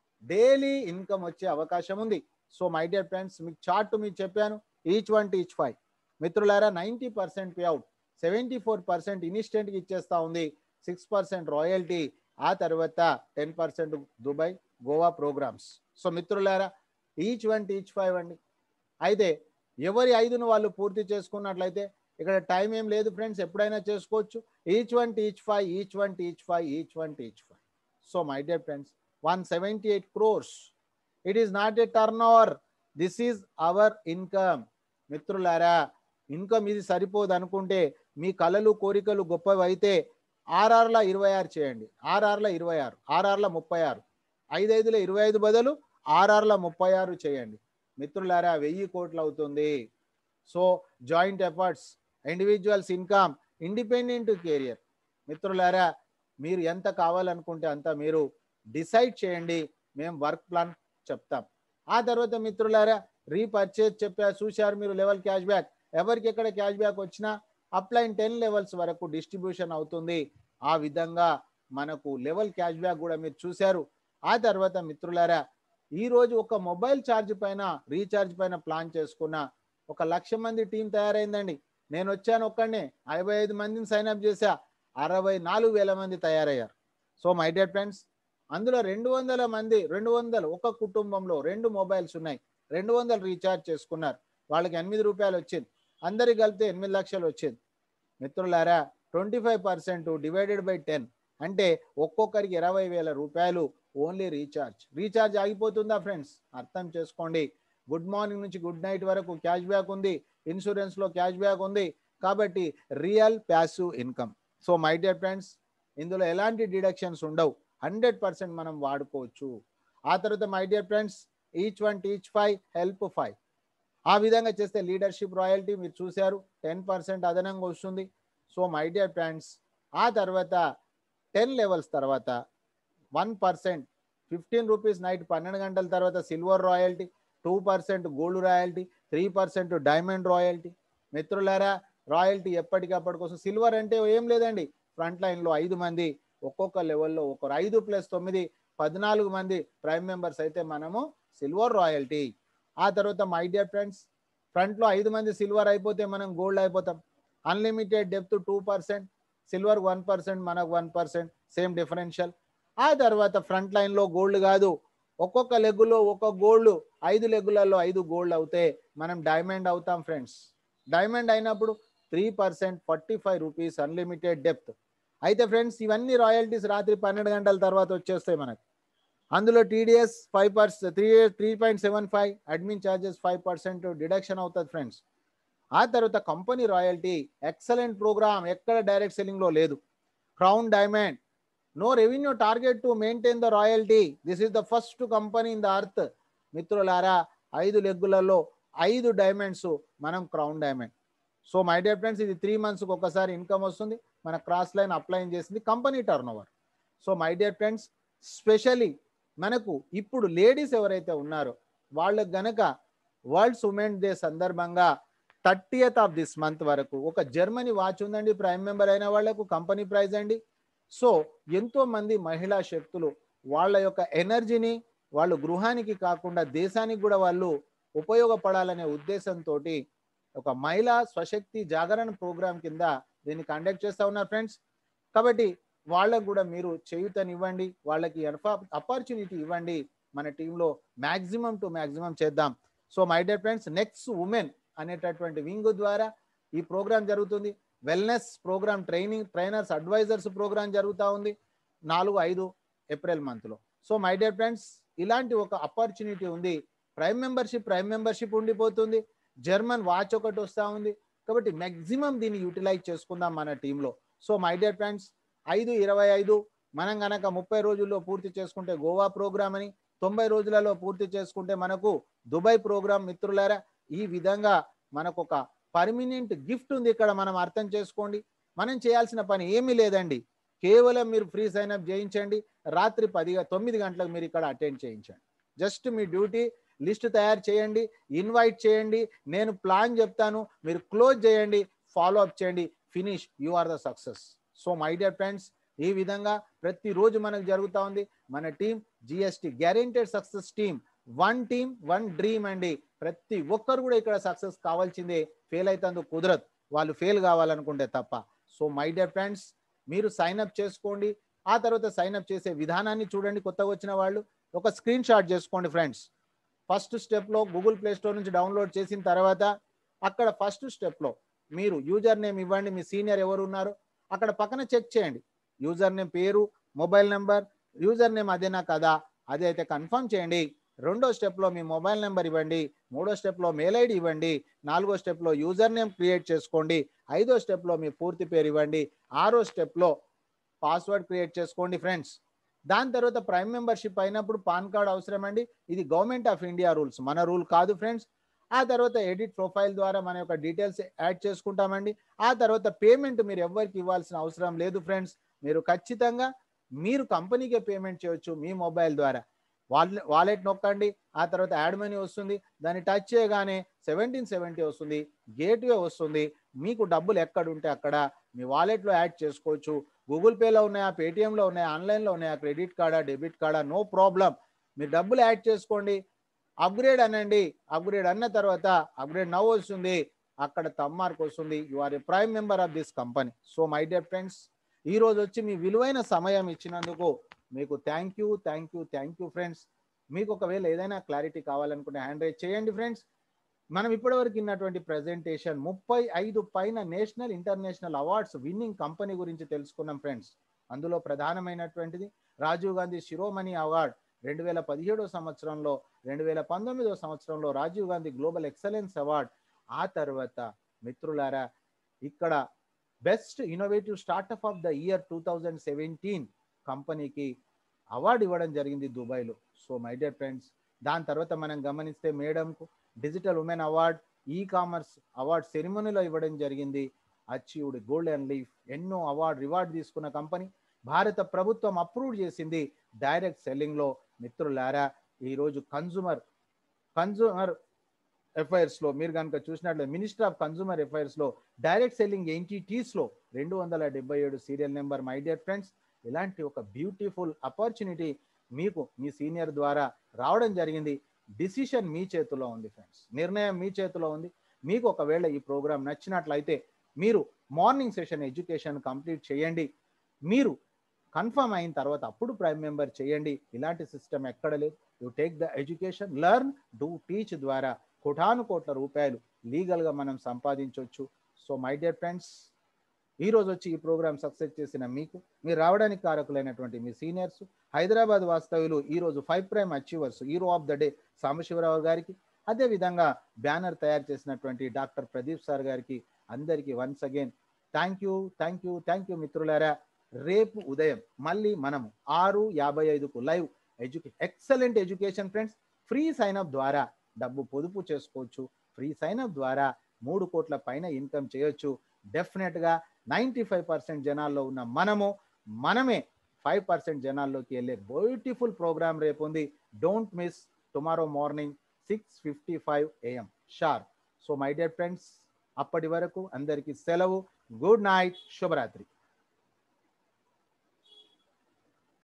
డైలీ ఇన్కమ్ వచ్చే అవకాశం ఉంది సో మై డియర్ ఫ్రెండ్స్ మీకు చార్ట్ మీకు చెప్పాను ఈచ్ వన్ ఈచ్ ఫైవ్ మిత్రులారా ninety percent payout seventy four percent ఇన్స్టెంట్కి ఇచ్చేస్తా ఉంది సిక్స్ పర్సెంట్ రాయల్టీ ఆ తర్వాత ten percent Dubai Goa programmes so మిత్రులారా ఈచ్ వన్ ఈచ్ ఫైవ్ అండి అయితే ఎవరి ఐదును వాళ్ళు పూర్తి చేసుకున్నట్లయితే ఇక్కడ టైం ఏం లేదు ఫ్రెండ్స్ ఎప్పుడైనా చేసుకోవచ్చు each one each five each one each five each one each five so my dear friends one seventy eight crores it is not a turnover this is our income మిత్రులారా income ఇది సరిపోదు అనుకుంటే మీ కళలు కోరికలు గొప్పవి అయితే ఆర్ఆర్ల ఇరవై ఆరు చేయండి ఆర్ఆర్ల ఇరవై ఆరు ఆర్ఆర్ల ముప్పై ఆరు ఐదు ఐదుల ఇరవై ఐదు బదులు ఆర్ఆర్ల ముప్పై ఆరు చేయండి మిత్రులారా వెయ్యి కోట్లు అవుతుంది so joint efforts individuals income independent career మిత్రులారా మీరు ఎంత కావాలనుకుంటే అంత మీరు డిసైడ్ చేయండి మేము వర్క్ ప్లాన్ చెప్తాం ఆ తర్వాత మిత్రులారా రీపర్చేజ్ చెప్పా చూశారు మీరు లెవెల్ క్యాష్ బ్యాక్ ఎవరికి ఎక్కడ క్యాష్ బ్యాక్ వచ్చినా అప్లైన్ టెన్ లెవెల్స్ వరకు డిస్ట్రిబ్యూషన్ అవుతుంది ఆ విధంగా మనకు లెవెల్ క్యాష్ బ్యాక్ కూడా మీరు చూశారు ఆ తర్వాత మిత్రులారా ఈ రోజు ఒక మొబైల్ ఛార్జ్ పైన రీఛార్జ్ పైన ప్లాన్ చేసుకున్న ఒక లక్ష మంది టీం తయారైందండి నేను వచ్చాను ఒక్కడనే అరవై ఐదు మందిని సైన్అప్ చేశా అరవై నాలుగు వేల మంది తయారయ్యారు సో మై డియర్ ఫ్రెండ్స్ అందులో రెండు వందల మంది రెండు వందలు ఒక కుటుంబంలో రెండు మొబైల్స్ ఉన్నాయి రెండు వందలు రీఛార్జ్ చేసుకున్నారు వాళ్ళకి ఎనిమిది రూపాయలు వచ్చింది అందరికి కలిపితే ఎనిమిది లక్షలు వచ్చింది మిత్రులారా twenty five percent divided by ten అంటే ఒక్కొక్కరికి ఇరవై వేల రూపాయలు ఓన్లీ రీఛార్జ్ రీఛార్జ్ ఆగిపోతుందా ఫ్రెండ్స్ అర్థం చేసుకోండి గుడ్ మార్నింగ్ నుంచి గుడ్ నైట్ వరకు క్యాష్ బ్యాక్ ఉంది ఇన్సూరెన్స్లో క్యాష్ బ్యాక్ ఉంది కాబట్టి real passive income so my dear friends ఇందులో ఎలాంటి డిడక్షన్స్ ఉండవు హండ్రెడ్ పర్సెంట్ మనం వాడుకోవచ్చు ఆ తర్వాత my dear friends each one teach five help five ఆ విధంగా చేస్తే లీడర్షిప్ రాయల్టీ మీరు చూశారు టెన్ పర్సెంట్ అదనంగా వస్తుంది సో మై డియర్ ఫ్రెండ్స్ ఆ తర్వాత టెన్ లెవెల్స్ తర్వాత one percent fifteen rupees night పన్నెండు గంటల తర్వాత silver royalty two percent gold royalty three percent diamond royalty మిత్రులారా రాయల్టీ ఎప్పటికప్పటి కోసం సిల్వర్ అంటే ఏం లేదండి ఫ్రంట్ లైన్లో ఐదు మంది ఒక్కొక్క లెవెల్లో ఒకరు ఐదు ప్లస్ తొమ్మిది పద్నాలుగు మంది ప్రైమ్ మెంబర్స్ అయితే మనము సిల్వర్ రాయల్టీ ఆ తర్వాత మై డియర్ ఫ్రెండ్స్ ఫ్రంట్లో ఐదు మంది సిల్వర్ అయిపోతే మనం గోల్డ్ అయిపోతాం unlimited depth two percent silver one percent మనకు వన్ పర్సెంట్ సేమ్ డిఫరెన్షియల్ ఆ తర్వాత ఫ్రంట్ లైన్లో గోల్డ్ కాదు ఒక్కొక్క లెగ్గులో ఒక్కొక్క గోల్డ్ ఐదు లెగ్గులలో ఐదు గోల్డ్ అవుతే మనం డైమండ్ అవుతాం ఫ్రెండ్స్ డైమండ్ అయినప్పుడు three percent forty five rupees unlimited depth అయితే ఫ్రెండ్స్ ఇవన్నీ రాయల్టీస్ రాత్రి పన్నెండు గంటల తర్వాత వచ్చేస్తాయి మనకు అందులో TDS five percent three three point seven five admin charges five percent deduction అవుతుంది ఫ్రెండ్స్ ఆ తర్వాత కంపెనీ రాయల్టీ ఎక్సలెంట్ ప్రోగ్రామ్ ఎక్కడ డైరెక్ట్ సెల్లింగ్లో లేదు crown diamond no revenue target to maintain the royalty this is the first company in the earth మిత్రులారా ఐదు లెగ్గులలో ఐదు diamonds మనం crown diamond so my dear friends ఇది త్రీ మంత్స్కి ఒకసారి ఇన్కమ్ వస్తుంది మన క్రాస్ లైన్ అప్లై చేసింది company turn over so my dear friends specially మనకు ఇప్పుడు లేడీస్ ఎవరైతే ఉన్నారో వాళ్ళకు గనక వరల్డ్స్ ఉమెన్ డే సందర్భంగా థర్టీయత్ ఆఫ్ దిస్ మంత్ వరకు ఒక జర్మనీ వాచ్ ఉందండి ప్రైమ్ మెంబర్ అయిన వాళ్లకు కంపెనీ ప్రైజ్ అండి సో ఎంతో మంది మహిళా శక్తులు వాళ్ళ యొక్క ఎనర్జీని వాళ్ళు గృహానికి కాకుండా దేశానికి కూడా వాళ్ళు ఉపయోగపడాలనే ఉద్దేశంతో ఒక మహిళా స్వశక్తి జాగరణ ప్రోగ్రాం కింద దీన్ని కండక్ట్ చేస్తూ ఉన్నారు ఫ్రెండ్స్ కాబట్టి వాళ్ళకు కూడా మీరు చేయుతనివ్వండి వాళ్ళకి అపార్చునిటీ ఇవ్వండి మన టీంలో మ్యాక్సిమం టు మ్యాక్సిమం చేద్దాం so my dear friends next women అనేటటువంటి వింగ్ ద్వారా ఈ ప్రోగ్రాం జరుగుతుంది wellness program training trainers advisers program జరుగుతూ ఉంది నాలుగు ఐదు ఏప్రిల్ మంత్లో సో మై డియర్ ఫ్రెండ్స్ ఇలాంటి ఒక ఆపర్చునిటీ ఉంది ప్రైమ్ మెంబర్షిప్ ప్రైమ్ మెంబర్షిప్ ఉండిపోతుంది జర్మన్ వాచ్ ఒకటి వస్తూ ఉంది కాబట్టి మ్యాక్సిమం దీన్ని యూటిలైజ్ చేసుకుందాం మన టీంలో సో మై డియర్ ఫ్రెండ్స్ ఐదు ఇరవై ఐదు మనం గనక ముప్పై రోజుల్లో పూర్తి చేసుకుంటే గోవా ప్రోగ్రామ్ అని తొంభై రోజులలో పూర్తి చేసుకుంటే మనకు దుబాయ్ ప్రోగ్రామ్ మిత్రులారా ఈ విధంగా మనకు ఒక పర్మినెంట్ గిఫ్ట్ ఉంది ఇక్కడ మనం అర్థం చేసుకోండి మనం చేయాల్సిన పని ఏమీ లేదండి కేవలం మీరు ఫ్రీ సైన్ అప్ చేయించండి రాత్రి పది తొమ్మిది గంటలకు మీరు ఇక్కడ అటెండ్ చేయించండి జస్ట్ మీ డ్యూటీ లిస్ట్ తయారు చేయండి ఇన్వైట్ చేయండి నేను ప్లాన్ చెప్తాను మీరు క్లోజ్ చేయండి ఫాలో అప్ చేయండి finish you are the success so my dear friends ఈ విధంగా ప్రతిరోజు మనకు జరుగుతూ ఉంది మన team GST guaranteed success team one team one dream అండి ప్రతి ఒక్కరు కూడా ఇక్కడ సక్సెస్ కావాల్సిందే ఫెయిల్ అవుతుందో కుదరదు వాళ్ళు ఫెయిల్ కావాలనుకుంటే తప్ప సో మై డియర్ ఫ్రెండ్స్ మీరు సైన్ అప్ చేసుకోండి ఆ తర్వాత సైన్ అప్ చేసే విధానాన్ని చూడండి కొత్తగా వచ్చిన వాళ్ళు ఒక స్క్రీన్ షాట్ చేసుకోండి ఫ్రెండ్స్ ఫస్ట్ స్టెప్లో గూగుల్ ప్లే స్టోర్ నుంచి డౌన్లోడ్ చేసిన తర్వాత అక్కడ ఫస్ట్ స్టెప్లో మీరు యూజర్ నేమ్ ఇవ్వండి మీ సీనియర్ ఎవరు ఉన్నారు అక్కడ పక్కన చెక్ చేయండి యూజర్ నేమ్ పేరు మొబైల్ నెంబర్ యూజర్ నేమ్ అదేనా కదా అదే అయితే కన్ఫర్మ్ చేయండి రెండో స్టెప్లో మీ మొబైల్ నెంబర్ ఇవ్వండి మూడో స్టెప్లో మెయిల్ ఐడి ఇవ్వండి నాలుగో స్టెప్లో యూజర్ నేమ్ క్రియేట్ చేసుకోండి ఐదో స్టెప్లో మీ పూర్తి పేరు ఇవ్వండి ఆరో స్టెప్లో పాస్వర్డ్ క్రియేట్ చేసుకోండి ఫ్రెండ్స్ దాని తర్వాత ప్రైమ్ మెంబర్షిప్ అయినప్పుడు పాన్ కార్డ్ అవసరం అండి ఇది గవర్నమెంట్ ఆఫ్ ఇండియా రూల్స్ మన రూల్ కాదు ఫ్రెండ్స్ ఆ తర్వాత ఎడిట్ ప్రొఫైల్ ద్వారా మన యొక్క డీటెయిల్స్ యాడ్ చేసుకుంటామండి ఆ తర్వాత పేమెంట్ మీరు ఎవరికి ఇవ్వాల్సిన అవసరం లేదు ఫ్రెండ్స్ మీరు ఖచ్చితంగా మీరు కంపెనీకే పేమెంట్ చేయొచ్చు మీ మొబైల్ ద్వారా వాలెట్ వాలెట్ నొక్కండి ఆ తర్వాత యాడ్ మనీ వస్తుంది దాన్ని టచ్ చేయగానే సెవెంటీన్ సెవెంటీ వస్తుంది గేట్వే వస్తుంది మీకు డబ్బులు ఎక్కడ ఉంటే అక్కడ మీ వాలెట్లో యాడ్ చేసుకోవచ్చు గూగుల్ పేలో ఉన్నాయా పేటిఎంలో ఉన్నాయా ఆన్లైన్లో ఉన్నాయా క్రెడిట్ కార్డా డెబిట్ కార్డా నో ప్రాబ్లం మీరు డబ్బులు యాడ్ చేసుకోండి అప్గ్రేడ్ అనండి అప్గ్రేడ్ అన్న తర్వాత అప్గ్రేడ్ నవ్ వస్తుంది అక్కడ తమ్ మార్క్ వస్తుంది you are a prime member of this company so my dear friends ఈ రోజు వచ్చి మీ విలువైన సమయం ఇచ్చినందుకు మీకు thank you thank you thank you friends మీకు ఒకవేళ ఏదైనా క్లారిటీ కావాలనుకుంటే హ్యాండ్ రైజ్ చేయండి ఫ్రెండ్స్ మనం ఇప్పటివరకు ఇన్నటువంటి ప్రెజెంటేషన్ ముప్పై ఐదు పైన national international awards winning company గురించి తెలుసుకున్నాం ఫ్రెండ్స్ అందులో ప్రధానమైనటువంటిది రాజీవ్ గాంధీ శిరోమణి అవార్డ్ రెండు వేల పదిహేడో సంవత్సరంలో రెండు వేల పంతొమ్మిదో సంవత్సరంలో Rajiv Gandhi global excellence award ఆ తర్వాత మిత్రులారా ఇక్కడ best innovative startup of the year two thousand seventeen కంపెనీకి అవార్డు ఇవ్వడం జరిగింది దుబాయ్లో సో మై డియర్ ఫ్రెండ్స్ దాని తర్వాత మనం గమనిస్తే మేడంకు digital women award e commerce award సెరిమనీలో ఇవ్వడం జరిగింది అచీవ్డ్ గోల్డెన్ లీఫ్ ఎన్నో అవార్డ్ రివార్డ్ తీసుకున్న కంపెనీ భారత ప్రభుత్వం అప్రూవ్ చేసింది డైరెక్ట్ సెల్లింగ్లో మిత్రులారా ఈరోజు కన్జూమర్ కన్జూమర్ అఫైర్స్లో మీరు కనుక చూసినట్లయితే మినిస్టర్ ఆఫ్ కన్జూమర్ అఫైర్స్లో డైరెక్ట్ సెల్లింగ్ ఎంటిటీస్లో రెండు వందల డెబ్బై ఏడు serial number my dear friends ఇలాంటి ఒక బ్యూటిఫుల్ ఆపర్చునిటీ మీకు మీ సీనియర్ ద్వారా రావడం జరిగింది డిసిషన్ మీ చేతిలో ఉంది ఫ్రెండ్స్ నిర్ణయం మీ చేతిలో ఉంది మీకు ఒకవేళ ఈ ప్రోగ్రామ్ నచ్చినట్లయితే మీరు మార్నింగ్ సెషన్ ఎడ్యుకేషన్ కంప్లీట్ చేయండి మీరు కన్ఫర్మ్ అయిన తర్వాత అప్పుడు ప్రైమ్ మెంబర్ చేయండి ఇలాంటి సిస్టమ్ ఎక్కడ లేదు you take the education learn do teach ద్వారా కోటాను కోట్ల రూపాయలు లీగల్గా మనం సంపాదించవచ్చు సో మై డియర్ ఫ్రెండ్స్ ఈ రోజు వచ్చి ఈ ప్రోగ్రామ్ సక్సెస్ చేసిన మీకు మీరు రావడానికి కారకులైనటువంటి మీ సీనియర్స్ హైదరాబాద్ వాస్తవ్యులు ఈ రోజు five prime achievers hero of the day Sambasivarao గారికి అదేవిధంగా బ్యానర్ తయారు చేసినటువంటి డాక్టర్ ప్రదీప్ సార్ గారికి అందరికీ once again thank you thank you thank you మిత్రులారా రేపు ఉదయం మళ్ళీ మనము ఆరు యాభై ఐదుకు లైవ్ ఎడ్యుకే excellent education friends free sign up ద్వారా డబ్బు పొదుపు చేసుకోవచ్చు ఫ్రీ సైన్అప్ ద్వారా మూడు కోట్ల పైన ఇన్కమ్ చేయొచ్చు డెఫినెట్గా నైంటీ ఫైవ్ పర్సెంట్ జనాల్లో ఉన్న మనము మనమే ఫైవ్ పర్సెంట్ జనాల్లోకి వెళ్ళే బ్యూటిఫుల్ ప్రోగ్రామ్ రేపు ఉంది don't miss tomorrow morning six fifty five AM sharp so my dear friends అప్పటి వరకు అందరికీ సెలవు గుడ్ నైట్ శుభరాత్రి